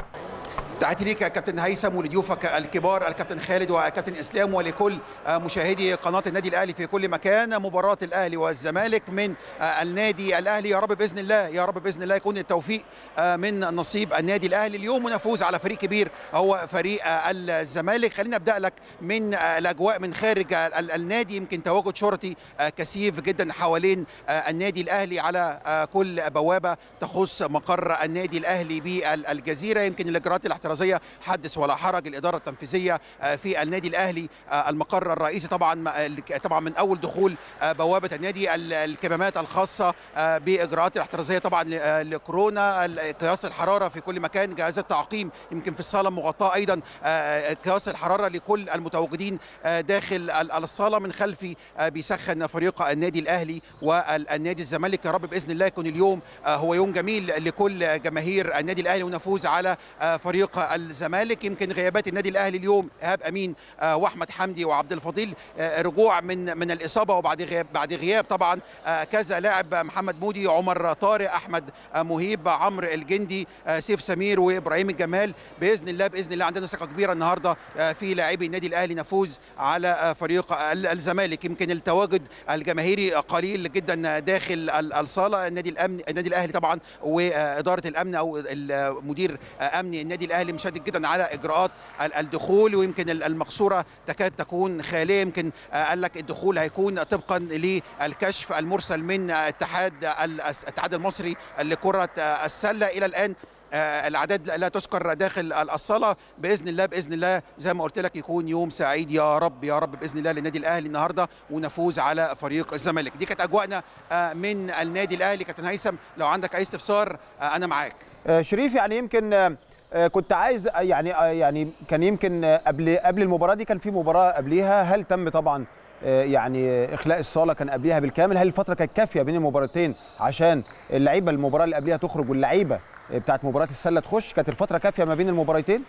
تحياتي ليك يا كابتن هيثم ولضيوفك الكبار الكابتن خالد والكابتن اسلام ولكل مشاهدي قناه النادي الاهلي في كل مكان مباراه الاهلي والزمالك من النادي الاهلي يا رب باذن الله يا رب باذن الله يكون التوفيق من نصيب النادي الاهلي اليوم ونفوز على فريق كبير هو فريق الزمالك خلينا ابدا لك من الاجواء من خارج ال- النادي يمكن تواجد شرطي كثيف جدا حوالين النادي الاهلي على كل بوابه تخص مقر النادي الاهلي بالجزيره يمكن الاجراءات الاحترازيه حدث ولا حرج الاداره التنفيذيه في النادي الاهلي المقر الرئيسي طبعا طبعا من اول دخول بوابه النادي ال- الكمامات الخاصه باجراءات الاحترازيه طبعا ل- لكورونا ال- قياس الحراره في كل مكان جهازات تعقيم يمكن في الصاله مغطاه ايضا قياس الحراره لكل المتواجدين داخل ال- الصاله من خلفي بيسخن فريق النادي الاهلي والنادي الزمالك يا رب باذن الله يكون اليوم هو يوم جميل لكل جماهير النادي الاهلي ونفوز على فريق الزمالك يمكن غيابات النادي الاهلي اليوم ايهاب امين واحمد حمدي وعبد الفضيل رجوع من من الاصابه وبعد غياب بعد غياب طبعا كذا لاعب محمد مودي عمر طارق احمد مهيب عمرو الجندي سيف سمير وابراهيم الجمال باذن الله باذن الله عندنا ثقه كبيره النهارده في لاعبي النادي الاهلي نفوز على فريق ال- الزمالك يمكن التواجد الجماهيري قليل جدا داخل ال- الصاله النادي الامن النادي الاهلي طبعا واداره الامن او ال- مدير امن النادي الاهلي مشدد جدا على اجراءات ال- الدخول ويمكن ال- المقصوره تكاد تكون خاليه يمكن قال لك الدخول هيكون طبقا للكشف المرسل من اتحاد ال- الاتحاد المصري لكره السله الى الان آه، الاعداد لا تذكر داخل الصاله باذن الله باذن الله زي ما قلت لك يكون يوم سعيد يا رب يا رب باذن الله للنادي الاهلي النهارده ونفوز على فريق الزمالك دي كانت اجواءنا آه، من النادي الاهلي كابتن هيثم لو عندك اي استفسار آه، انا معاك آه، شريف يعني يمكن آه، آه، كنت عايز آه، يعني آه، يعني كان يمكن آه، قبل قبل المباراه دي كان في مباراه قبليها هل تم طبعا آه، يعني آه، اخلاء الصاله كان قبليها بالكامل هل الفتره كانت كافيه بين المباراتين عشان اللعيبه المباراه اللي قبليها تخرج واللعيبه آه، بتاعت مباراه السله تخش كانت الفتره كافيه ما بين المباراتين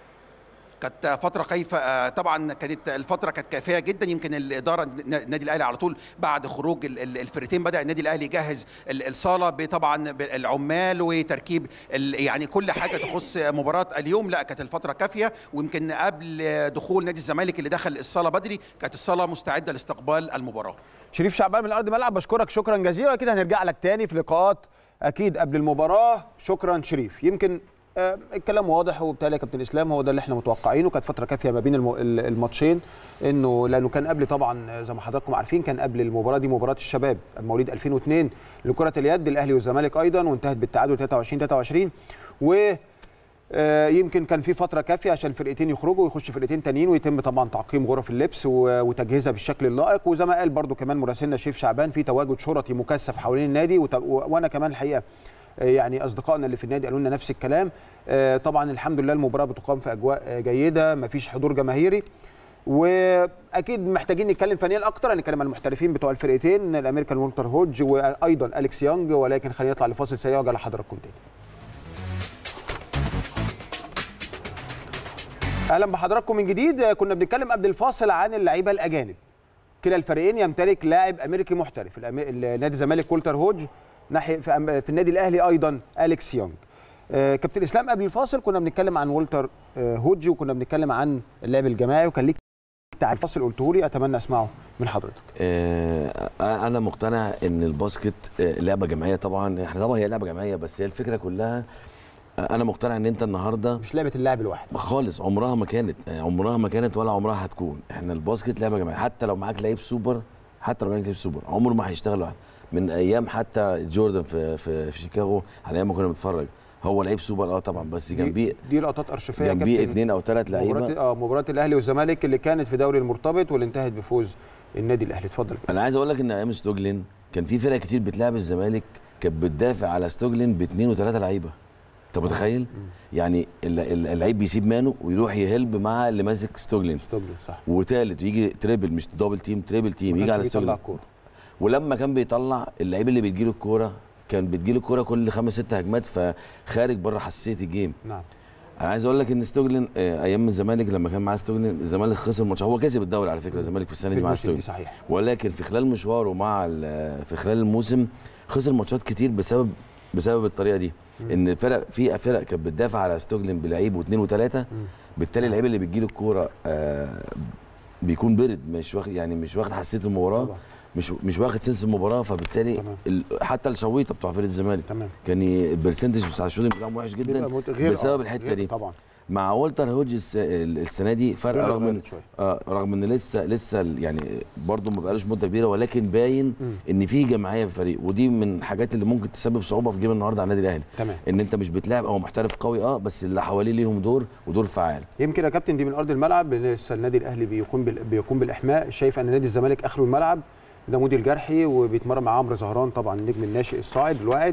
كانت فتره كيف آه، طبعا كانت الفتره كانت كافيه جدا يمكن الاداره النادي الاهلي على طول بعد خروج ال- ال- الفرقتين بدا النادي الاهلي يجهز ال- الصاله طبعا بالعمال وتركيب ال- يعني كل حاجه تخص مباراه اليوم لا كانت الفتره كافيه ويمكن قبل دخول نادي الزمالك اللي دخل الصاله بدري كانت الصاله مستعده لاستقبال المباراه شريف شعبان من ارض الملعب بشكرك شكرا جزيلا اكيد هنرجع لك تاني في لقاءات اكيد قبل المباراه شكرا شريف يمكن آه، الكلام واضح وبالتالي يا كابتن اسلام هو ده اللي احنا متوقعينه كانت فتره كافيه ما بين الم- ال- الماتشين انه لانه كان قبل طبعا آه، زي ما حضراتكم عارفين كان قبل المباراه دي مباراه الشباب مواليد 2002 لكره اليد الاهلي والزمالك ايضا وانتهت بالتعادل 23 23 و آه، يمكن كان في فتره كافيه عشان الفرقتين يخرجوا ويخش فرقتين تانيين ويتم طبعا تعقيم غرف اللبس و- وتجهيزها بالشكل اللائق وزي ما قال برضو كمان مراسلنا شريف شعبان في تواجد شرطي مكثف حوالين النادي وت- و- وانا كمان الحقيقه آه، يعني اصدقائنا اللي في النادي قالوا لنا نفس الكلام آه، طبعا الحمد لله المباراه بتقام في اجواء آه، جيده مفيش حضور جماهيري واكيد محتاجين نتكلم فنيا اكتر هنتكلم عن المحترفين بتوع الفرقتين الامريكان وولتر هودج وايضا اليكس يونج ولكن خلينا نطلع لفاصل سريع وارجع لحضراتكم تاني اهلا بحضراتكم من جديد كنا بنتكلم قبل الفاصل عن اللعيبه الاجانب كلا الفريقين يمتلك لاعب امريكي محترف الأم- نادي الزمالك كولتر هوج ناحيه في, أم- في النادي الاهلي ايضا اليكس يونج آه، كابتن اسلام قبل الفاصل كنا بنتكلم عن والتر آه، هوج وكنا بنتكلم عن اللعب الجماعي وكان ليك تعال الفاصل قلته لي اتمنى اسمعه من حضرتك آه، انا مقتنع ان الباسكت آه، لعبه جماعيه طبعا احنا طبعا هي لعبه جماعيه بس هي الفكره كلها آه، انا مقتنع ان انت النهارده مش لعبه اللاعب الواحد خالص عمرها ما كانت آه، عمرها ما كانت ولا عمرها هتكون احنا الباسكت لعبه جماعيه حتى لو معاك لعيب سوبر حتى لو معاك لعيب سوبر عمره ما هيشتغل لوحده من ايام حتى جوردن في في, في شيكاغو على ايام ما كنا بنتفرج هو لعيب سوبر اه طبعا بس جنبيه دي, دي لقطات ارشيفيه يا جنبيه كابتن. اثنين او ثلاث لعيبه مباراة اه مباراة الاهلي والزمالك اللي كانت في دوري المرتبط واللي انتهت بفوز النادي الاهلي اتفضل يا انا عايز اقول لك ان ايام ستوجلين كان في فرق كتير بتلعب الزمالك كانت بتدافع على ستوجلين باثنين وثلاثه لعيبه انت متخيل يعني الل- الل- اللعيب بيسيب مانو ويروح يهلب مع اللي ماسك ستوجلين ستوبلين صح وتالت يجي تريبل مش دبل تيم تريبل تيم ما يجي كانش على بيطلع ستوجلين الكورة. ولما كان بيطلع اللعيب اللي بتجيله الكوره كان بتجيله الكوره كل خمس ست هجمات فخارج بره حساسيه الجيم نعم انا عايز اقول لك ان ستوجلين آه، ايام الزمالك لما كان معاه ستوجلين الزمالك خسر ماتش هو كسب الدوري على فكره الزمالك في السنه في دي مع الموسم دي ستوجلين صحيح ولكن في خلال مشواره مع ال- في خلال الموسم خسر ماتشات كتير بسبب بسبب الطريقه دي ان الفرق في فرق كانت بتدافع على ستوجلين بلعيب واثنين وثلاثه بالتالي اللعيب اللي بتجيله الكوره آه بيكون برد مش واخد يعني مش واخد حساسيه المباراه طبعا. مش مش واخد سنس المباراه فبالتالي تمام. ال- حتى الشويطه بتوع فريق الزمالك تمام كان ي- البرسنتج بتاع الشوطنج بتاعهم وحش جدا بيبقى مت- غير- بسبب آه، الحته غير دي طبعا مع والتر هوج الس- السنه دي فرق غير رغم ان اتغيرت شوية. آه رغم ان لسه لسه ال- يعني برضه ما بقالوش مده كبيره ولكن باين مم. ان في جماعيه في الفريق ودي من الحاجات اللي ممكن تسبب صعوبه في جيم النهارده على النادي الاهلي تمام ان انت مش بتلاعب او محترف قوي اه بس اللي حواليه ليهم دور ودور فعال يمكن يا كابتن دي من ارض الملعب لسه النادي الاهلي بيقوم بال... بيقوم بالاحماء شايف ان نادي الزمالك اخره الملعب ده مودي الجرحي وبيتمرن مع عمرو زهران طبعا النجم الناشئ الصاعد الواعد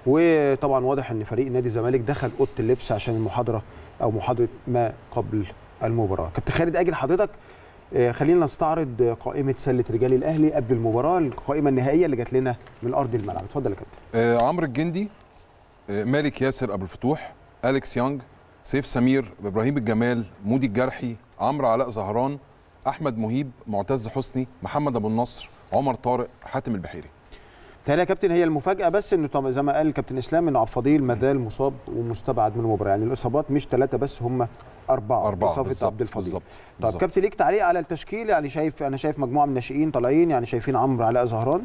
وطبعا واضح ان فريق نادي الزمالك دخل اوضه اللبس عشان المحاضره او محاضره ما قبل المباراه كابتن خالد اجل حضرتك آه، خلينا نستعرض قائمه سله رجال الاهلي قبل المباراه القائمه النهائيه اللي جات لنا من ارض الملعب اتفضل يا كابتن آه عمرو الجندي آه مالك ياسر ابو الفتوح اليكس يونج سيف سمير ابراهيم الجمال مودي الجرحي عمرو علاء زهران احمد مهيب معتز حسني محمد ابو النصر عمر طارق حاتم البحيري تهيألي يا كابتن هي المفاجأة بس انه طبعا زي ما قال كابتن اسلام انه عبد الفضيل مازال مصاب ومستبعد من المباراة يعني الاصابات مش ثلاثة بس هم أربعة أربعة إصابة بالظبط عبد الفضيل بالظبط طب بالظبط. كابتن ليك تعليق على التشكيل يعني شايف انا شايف مجموعة من الناشئين طالعين يعني شايفين عمرو علاء زهران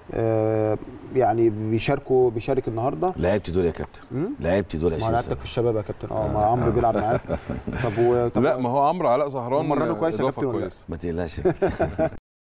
آه يعني بيشاركوا بيشارك النهارده لعبت دول يا كابتن مم؟ لعبت دول ما 20 لعبتك سنه في الشباب يا كابتن اه ما عمرو بيلعب معاك طب و... طب لا ما هو عمرو علاء زهران هم مرنوا كويس يا إضافة كابتن ولا لا؟ كويسة. ما تقلقش يا كابتن.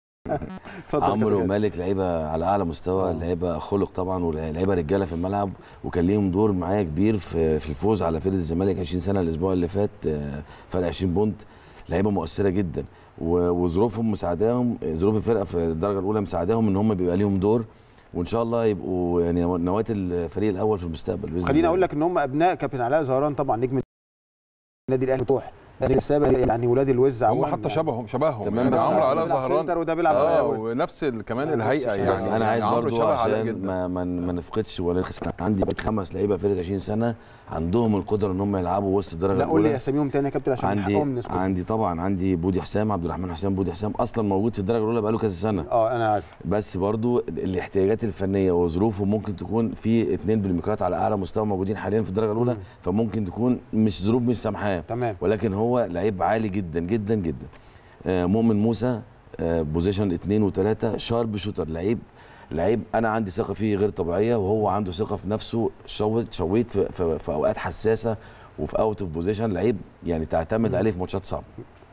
اتفضل يا عمرو كابتن. ومالك لعيبه على اعلى مستوى آه. لعيبه خلق طبعا ولعيبه رجاله في الملعب وكان ليهم دور معايا كبير في في الفوز على فرقه الزمالك 20 سنه الاسبوع اللي فات آه، فرق 20 بونت لعيبه مؤثره جدا و- وظروفهم مساعداهم ظروف الفرقه في الدرجه الاولى مساعداهم ان هم بيبقى ليهم دور وان شاء الله يبقوا يعني نواه الفريق الاول في المستقبل باذن خليني الله. اقول لك ان هم ابناء كابتن علاء زهران طبعا نجم النادي الاهلي طوح النادي السابق يعني ولاد الوز هم عموما حتى شبههم شبههم تمام، يعني بس عمرو ده علاء بيلعب زهران سنتر وده بيلعب اه أول. ونفس ال- كمان يعني الهيئه نفس يعني بس انا يعني عايز عمرو برضو شبه علاء عشان جدا ما ما, ما نفقدش ولا نخسر عندي بقى خمس لعيبه فرقه 20 سنه عندهم القدره ان هم يلعبوا وسط الدرجه لا قول لي الاولى اساميهم تاني يا كابتن عشان عندي نحققهم نسكت عندي طبعا عندي بودي حسام عبد الرحمن حسام بودي حسام اصلا موجود في الدرجه الاولى بقاله كذا سنه اه انا عارف بس برضو الاحتياجات الفنيه وظروفه ممكن تكون في اثنين بالميكروات على اعلى مستوى موجودين حاليا في الدرجه الاولى مم. فممكن تكون مش ظروف مش سامحاه تمام ولكن هو لعيب عالي جدا جدا جدا آه، مؤمن موسى آه، بوزيشن اثنين وثلاثه شارب شوتر لعيب لعيب انا عندي ثقه فيه غير طبيعيه وهو عنده ثقه في نفسه شويت شويت في, في, في اوقات حساسه وفي اوت اوف بوزيشن لعيب يعني تعتمد عليه في ماتشات صعبه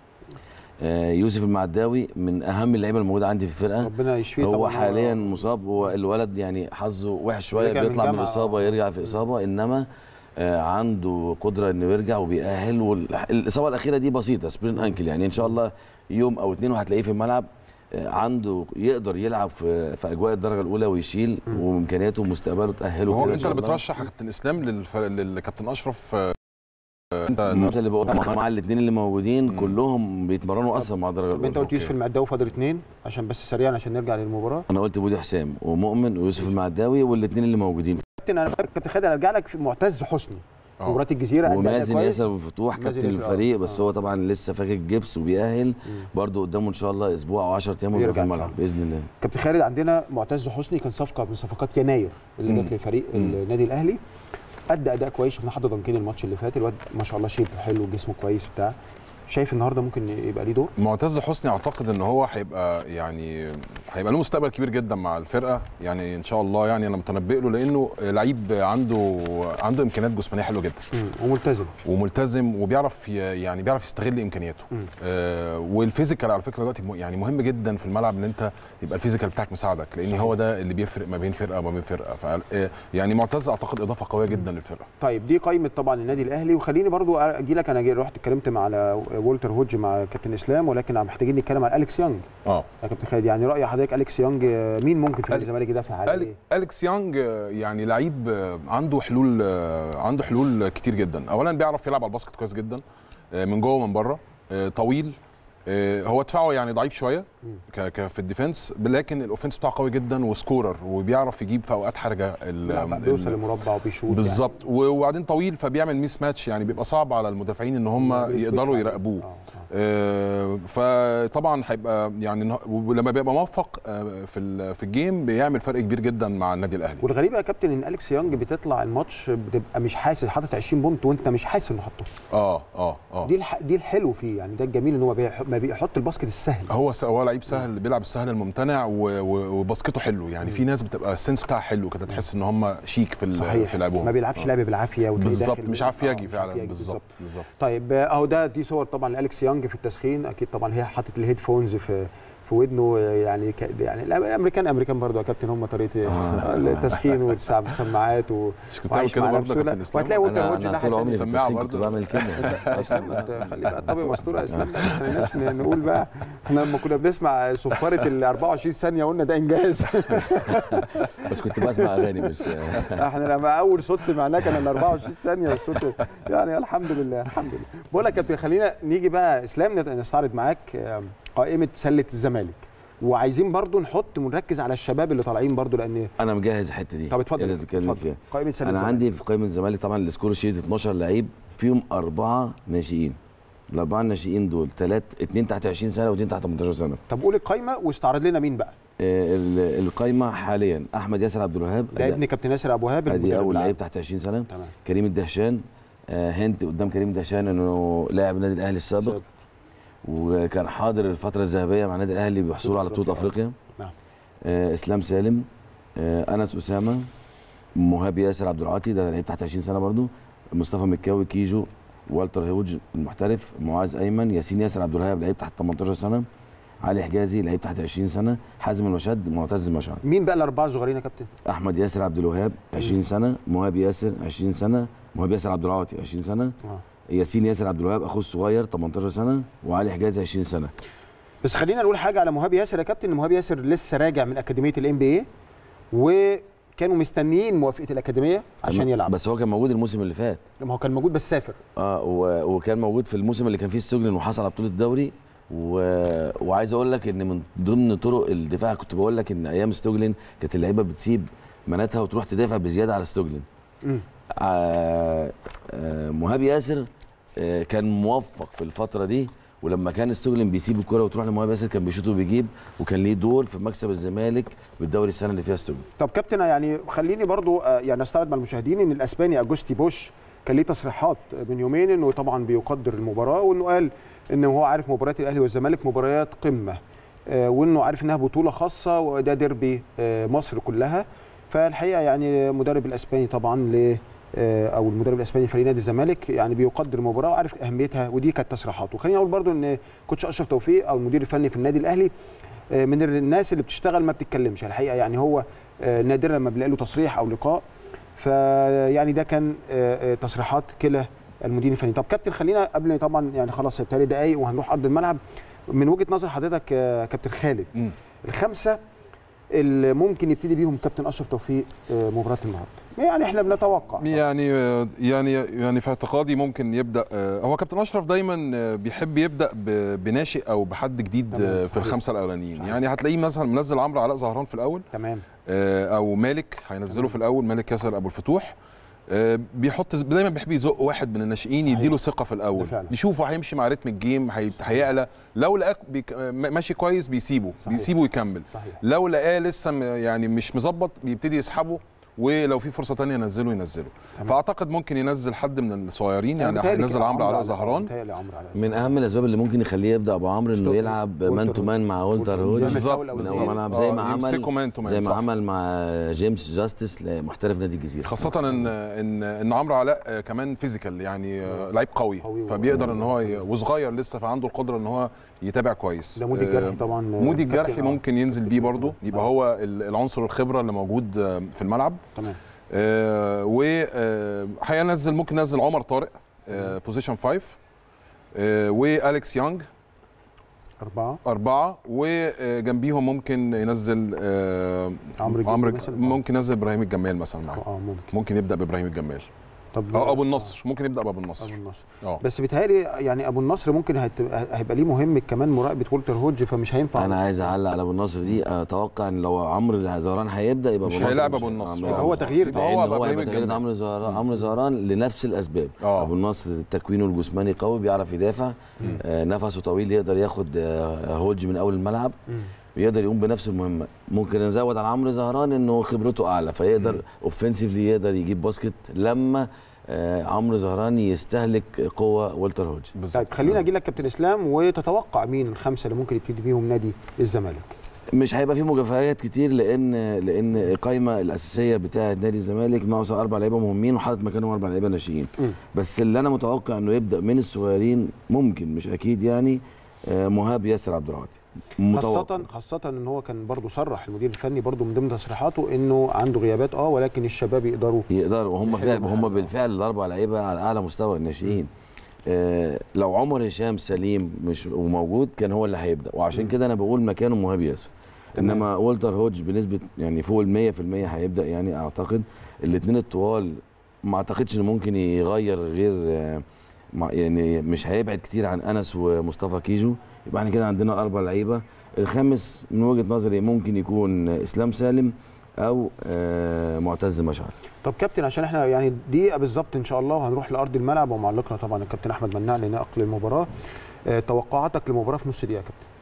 آه، يوسف المعداوي من اهم اللعيبه الموجوده عندي في الفرقه ربنا يشفيه هو طبعاً. حاليا مصاب هو الولد يعني حظه وحش شويه رجع من بيطلع من, جامعة. الاصابه يرجع في اصابه انما آه، عنده قدره انه يرجع وبيأهل والاصابه الاخيره دي بسيطه سبرين انكل يعني ان شاء الله يوم او اتنين وهتلاقيه في الملعب آه، عنده يقدر يلعب في في اجواء الدرجه الاولى ويشيل وامكانياته ومستقبله تاهله هو كده إن انت شاء اللي الله. بترشح يا كابتن اسلام للف... للكابتن اشرف آه، انت الماتش اللي بقول مع- مع الاثنين اللي موجودين مم. كلهم بيتمرنوا اصلا مع الدرجه طب انت الاولى قلت يوسف المعداوي فاضل اثنين عشان بس سريعا عشان نرجع للمباراه انا قلت بودي حسام ومؤمن ويوسف المعداوي والاثنين اللي موجودين كابتن انا كابتن خالد انا ارجع لك في معتز حسني آه. مباراه الجزيره أدى أداء ومازن كويس. ياسر أبو الفتوح مازن كابتن ياسر، آه. الفريق بس آه. هو طبعا لسه فاكك جبس وبيأهل برضه قدامه ان شاء الله اسبوع او 10 ايام ويبقى في يرجع إن شاء الملعب باذن الله كابتن خالد عندنا معتز حسني كان صفقه من صفقات يناير اللي مم. جت لفريق مم. النادي الاهلي ادى اداء كويس شفنا حد ضنكين الماتش اللي فات الواد ما شاء الله شيب حلو جسمه كويس بتاع شايف النهارده ممكن يبقى ليه دور معتز حسني اعتقد ان هو هيبقى يعني هيبقى له مستقبل كبير جدا مع الفرقه يعني ان شاء الله يعني انا متنبئ له لانه لعيب عنده عنده امكانيات جسمانيه حلوه جدا وملتزم وملتزم وبيعرف ي- يعني بيعرف يستغل امكانياته مم. آه والفيزيكال على فكره دلوقتي م- يعني مهم جدا في الملعب ان انت يبقى الفيزيكال بتاعك مساعدك لان صحيح. هو ده اللي بيفرق ما بين فرقه وما بين فرقه ف آه، يعني معتز اعتقد اضافه قويه جدا للفرقه طيب دي قائمه طبعا النادي الاهلي وخليني برضو اجي لك انا جي- رحت اتكلمت مع على وولتر هوج مع كابتن اسلام ولكن محتاجين نتكلم عن اليكس يانج اه يا كابتن خالد يعني راي حضرتك اليكس يانج آه، مين ممكن في نادي ألي- الزمالك يدافع عليه ألي- اليكس يانج آه، يعني لعيب آه، عنده حلول آه، عنده حلول كتير جدا اولا بيعرف يلعب على الباسكت كويس جدا آه، من جوه ومن بره آه، طويل آه، هو دفاعه يعني ضعيف شويه ك ك في الديفنس لكن الاوفنس بتاعه قوي جدا وسكورر وبيعرف يجيب في اوقات حرجه ال- بيلعب- بيوصل ال- لمربع وبيشوط بالظبط و- وبعدين طويل فبيعمل ميس ماتش يعني بيبقى صعب على المدافعين ان هم يعني بيسويتش يقدروا عليه. يراقبوه آه، آه. آه، فطبعا هيبقى يعني نه- ولما بيبقى موفق آه، في ال- في الجيم بيعمل فرق كبير جدا مع النادي الاهلي والغريب يا كابتن ان اليكس يانج بتطلع الماتش بتبقى مش حاسس حاطط 20 بونت وانت مش حاسس انه حطه اه اه اه دي الح... دي الحلو فيه يعني ده الجميل ان هو بيح... ما بيحط الباسكت السهل هو س- هو لعيب سهل بيلعب السهل الممتنع و- و- وباسكته حلو يعني في ناس بتبقى السنس بتاعها حلو كده تحس ان هم شيك في ال- صحيح في لعبهم ما بيلعبش آه. لعب بالعافيه وتلاقيه بالظبط داخل مش من- عارف آه، يجي مش فعلا عارف يجي بالظبط بالظبط طيب آه، اهو ده دي صور طبعا لالكس يانج في التسخين اكيد طبعا هي حاطط الهيدفونز في في ودنه آه، يعني ك... يعني الامريكان امريكان برضو يا كابتن هم طريقه آه، التسخين والسماعات و... مش كنت بعمل وعايش كده مع برضه نفسه يا لا كابتن اسلام وهتلاقي وولتر انا هوج انا الناحيه طول عمري في التانية. سماعة التسخين كنت برضه. بعمل كده اسلام ما ت- خلي بقى الطبيعه مستوره يا اسلام ما خليناش ن- نقول بقى احنا لما كنا بنسمع صفاره ال 24 ثانيه قلنا ده انجاز بس كنت بسمع اغاني مش احنا لما اول صوت سمعناه كان ال 24 ثانيه الصوت يعني الحمد لله الحمد لله بقول لك يا كابتن خلينا نيجي بقى اسلام نت- نستعرض معاك آه، قائمه سله الزمالك وعايزين برضو نحط ونركز على الشباب اللي طالعين برضو لان انا مجهز الحته دي طب اتفضل اللي بتتكلم اتفضل. فيها قائمه سله انا الزمالك. عندي في قائمه الزمالك طبعا السكور شيت 12 لعيب فيهم اربعه ناشئين الاربعه الناشئين دول ثلاث اثنين تحت 20 سنه واثنين تحت 18 سنه طب قول القائمه واستعرض لنا مين بقى آه، ال- القايمه حاليا احمد ياسر عبد الوهاب ده ابن كابتن ياسر ابو وهاب ادي المدرب اول العام. لعيب تحت 20 سنه تمام كريم الدهشان آه، هنت قدام كريم الدهشان انه لاعب النادي الاهلي السابق سابق. وكان حاضر الفتره الذهبيه مع النادي الاهلي بحصوله على بطوله افريقيا نعم. آه، اسلام سالم آه، انس اسامه مهاب ياسر عبد العاطي ده لعيب تحت 20 سنه برضو مصطفى مكاوي كيجو والتر هيوج المحترف معاذ ايمن ياسين ياسر عبد الوهاب لعيب تحت 18 سنه علي حجازي لعيب تحت 20 سنه حازم المشد معتز المشعل مين بقى الاربعه الصغيرين يا كابتن احمد ياسر عبد الوهاب 20 سنه مهاب ياسر 20 سنه مهاب ياسر عبد العاطي 20 سنه آه. ياسين ياسر عبد الوهاب اخوه الصغير 18 سنه وعلي حجازي 20 سنه بس خلينا نقول حاجه على مهاب ياسر يا كابتن مهاب ياسر لسه راجع من اكاديميه الام بي اي وكانوا مستنيين موافقه الاكاديميه عشان يلعب بس هو كان موجود الموسم اللي فات ما هو كان موجود بس سافر اه و... وكان موجود في الموسم اللي كان فيه ستوجلن وحصل على بطوله الدوري و... وعايز اقول لك ان من ضمن طرق الدفاع كنت بقول لك ان ايام ستوجلن كانت اللعيبه بتسيب مناتها وتروح تدافع بزياده على ستوجلن مم. آه آه مهاب ياسر آه كان موفق في الفتره دي ولما كان ستوجلن بيسيب الكره وتروح لمهاب ياسر كان بيشوط وبيجيب وكان ليه دور في مكسب الزمالك بالدوري السنه اللي فيها ستوجلن طب كابتن يعني خليني برضو آه، يعني استعرض مع المشاهدين ان الاسباني اجوستي بوش كان ليه تصريحات من يومين انه طبعا بيقدر المباراه وانه قال ان هو عارف مباريات الاهلي والزمالك مباريات قمه آه، وانه عارف انها بطوله خاصه وده ديربي آه، مصر كلها فالحقيقه يعني مدرب الاسباني طبعا ل آه، او المدرب الاسباني فريق نادي الزمالك يعني بيقدر المباراه وعارف اهميتها ودي كانت تصريحاته وخليني اقول برضو ان كوتش اشرف توفيق او المدير الفني في النادي الاهلي آه، من الناس اللي بتشتغل ما بتتكلمش الحقيقه يعني هو آه، نادرا لما بنلاقي له تصريح او لقاء فيعني ده كان آه، آه، تصريحات كلا المدير الفني طب كابتن خلينا قبل طبعا يعني خلاص التالي دقايق وهنروح ارض الملعب من وجهه نظر حضرتك يا كابتن خالد مم. الخمسه اللي ممكن يبتدي بيهم كابتن اشرف توفيق آه، مباراه النهارده يعني احنا بنتوقع يعني يعني يعني في اعتقادي ممكن يبدا آه، هو كابتن اشرف دايما آه، بيحب يبدا ب- بناشئ او بحد جديد تمام، آه، في صحيح. الخمسه الاولانيين صحيح. يعني هتلاقيه مثلا منزل عمرو علاء زهران في الاول تمام آه، او مالك هينزله في الاول مالك ياسر ابو الفتوح آه، بيحط دايما بيحب يزق واحد من الناشئين صحيح. يديله ثقه في الاول ده فعلا. يشوفه هيمشي مع رتم الجيم هي- هيعلى لو لقاك بيك... آه، ماشي كويس بيسيبه صحيح. بيسيبه يكمل صحيح لو لقاه لسه م- يعني مش مظبط بيبتدي يسحبه ولو في فرصه تانية ينزله ينزله تمام. فاعتقد ممكن ينزل حد من الصغيرين أنا يعني متهيألي هينزل كده عمرو علاء علاء- زهران متهيألي عمرو علاء من اهم الاسباب اللي ممكن يخليه يبدا ابو عمرو انه ستوك- يلعب وولتر مان تو مان مع وولتر وولتر هوج هوج. بالظبط بالظبط. من من اول أول ملعب آه، زي ما يمسكوا عمل مان تو مان زي ما صح. عمل مع جيمس جاستس محترف نادي الجزيره خاصة ان ان ان عمرو علاء آه، كمان فيزيكال يعني آه، لعيب قوي قوي و- فبيقدر ان هو ي- وصغير لسه فعنده القدرة ان هو يتابع كويس ده مودي آه، الجرحي طبعا مودي كابتن- الجرحي آه. ممكن ينزل بيه برضه يبقى آه. هو ال- العنصر الخبرة اللي موجود آه، في الملعب تمام وهينزل ممكن ينزل عمر طارق بوزيشن 5 واليكس يانج أربعة أربعة وجنبيهم ممكن ينزل آه، عمرو الجندي عمرو مثلاً؟ ممكن ينزل ابراهيم الجمال مثلا معاه اه ممكن ممكن يبدا بابراهيم الجمال طب او ابو النصر ممكن يبدا بابو النصر ابو النصر اه بس بيتهيألي يعني ابو النصر ممكن هتبقى هيبقى ليه مهمه كمان مراقبه وولتر هوج فمش هينفع انا عايز اعلق على ابو النصر دي اتوقع ان لو عمرو زهران هيبدا يبقى مش ابو النصر هيلعب مش أبو النصر. عمرو آه. يلعب هو أبو تغيير النصر. هو لان بقى هو إبراهيم هيبقى تغيير الجمال. عمرو زهران عمرو زهران لنفس الاسباب آه. ابو النصر تكوينه الجسماني قوي بيعرف يدافع آه نفسه طويل يقدر ياخد آه هوج من اول الملعب مم. يقدر يقوم بنفس المهمه ممكن نزود على عمرو زهران انه خبرته اعلى فيقدر اوفنسيفلي يقدر يجيب باسكت لما آه عمرو زهران يستهلك قوه والتر هوج بالظبط طيب خلينا اجي لك كابتن اسلام وتتوقع مين الخمسه اللي ممكن يبتدي بيهم نادي الزمالك مش هيبقى في مجازفات كتير لان لان القايمه الاساسيه بتاعه نادي الزمالك ناقصه اربع لعيبه مهمين وحاطط مكانهم اربع لعيبه ناشئين مم. بس اللي انا متوقع انه يبدا من الصغيرين ممكن مش اكيد يعني آه، مهاب ياسر عبد العاطي متوقع. خاصة خاصة ان هو كان برضو صرح المدير الفني برضو من ضمن تصريحاته انه عنده غيابات اه ولكن الشباب يقدروا يقدروا وهم يحلوا فعلا هم معاه. بالفعل الاربع لعيبه على اعلى مستوى الناشئين آه لو عمر هشام سليم مش وموجود كان هو اللي هيبدا وعشان كده انا بقول مكانه مهاب ياسر تمام. انما والتر هوج بنسبه يعني فوق ال 100% هيبدا يعني اعتقد الاثنين الطوال ما اعتقدش انه ممكن يغير غير آه، مع- يعني مش هيبعد كتير عن انس ومصطفى كيجو يبقى احنا كده عندنا اربع لعيبه الخامس من وجهه نظري ممكن يكون اسلام سالم او آه معتز مشعل طب كابتن عشان احنا يعني دقيقة بالظبط ان شاء الله وهنروح لارض الملعب ومعلقنا طبعا الكابتن احمد مناع لنقل المباراة آه توقعاتك للمباراة في نص دقيقة يا كابتن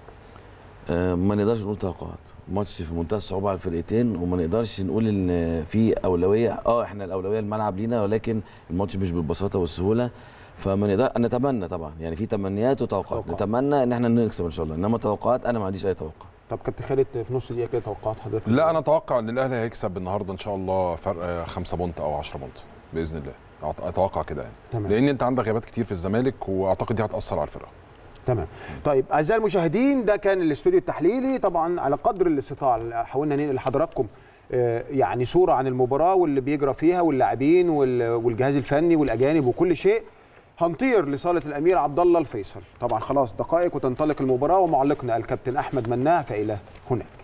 آه، ما نقدرش نقول توقعات ماتش في منتهى الصعوبه على الفرقتين وما نقدرش نقول ان في اولويه اه احنا الاولويه الملعب لينا ولكن الماتش مش بالبساطه والسهوله فما نقدر نتمنى طبعا يعني في تمنيات وتوقعات توقعات. نتمنى ان احنا نكسب ان شاء الله انما توقعات انا ما عنديش اي توقع طب كابتن خالد في نص دقيقة كده توقعات حضرتك لا انا اتوقع ان الاهلي هيكسب النهارده ان شاء الله فرق 5 بونت او 10 بونت باذن الله أعت- اتوقع كده يعني تمام لان انت عندك غيابات كتير في الزمالك واعتقد دي هتاثر على الفرقه تمام طيب اعزائي المشاهدين ده كان الاستوديو التحليلي طبعا على قدر الاستطاعه حاولنا ننقل لحضراتكم آه، يعني صوره عن المباراه واللي بيجرى فيها واللاعبين وال- والجهاز الفني والاجانب وكل شيء هنطير لصاله الامير عبد الله الفيصل طبعا خلاص دقائق وتنطلق المباراه ومعلقنا الكابتن احمد مناع فالى هناك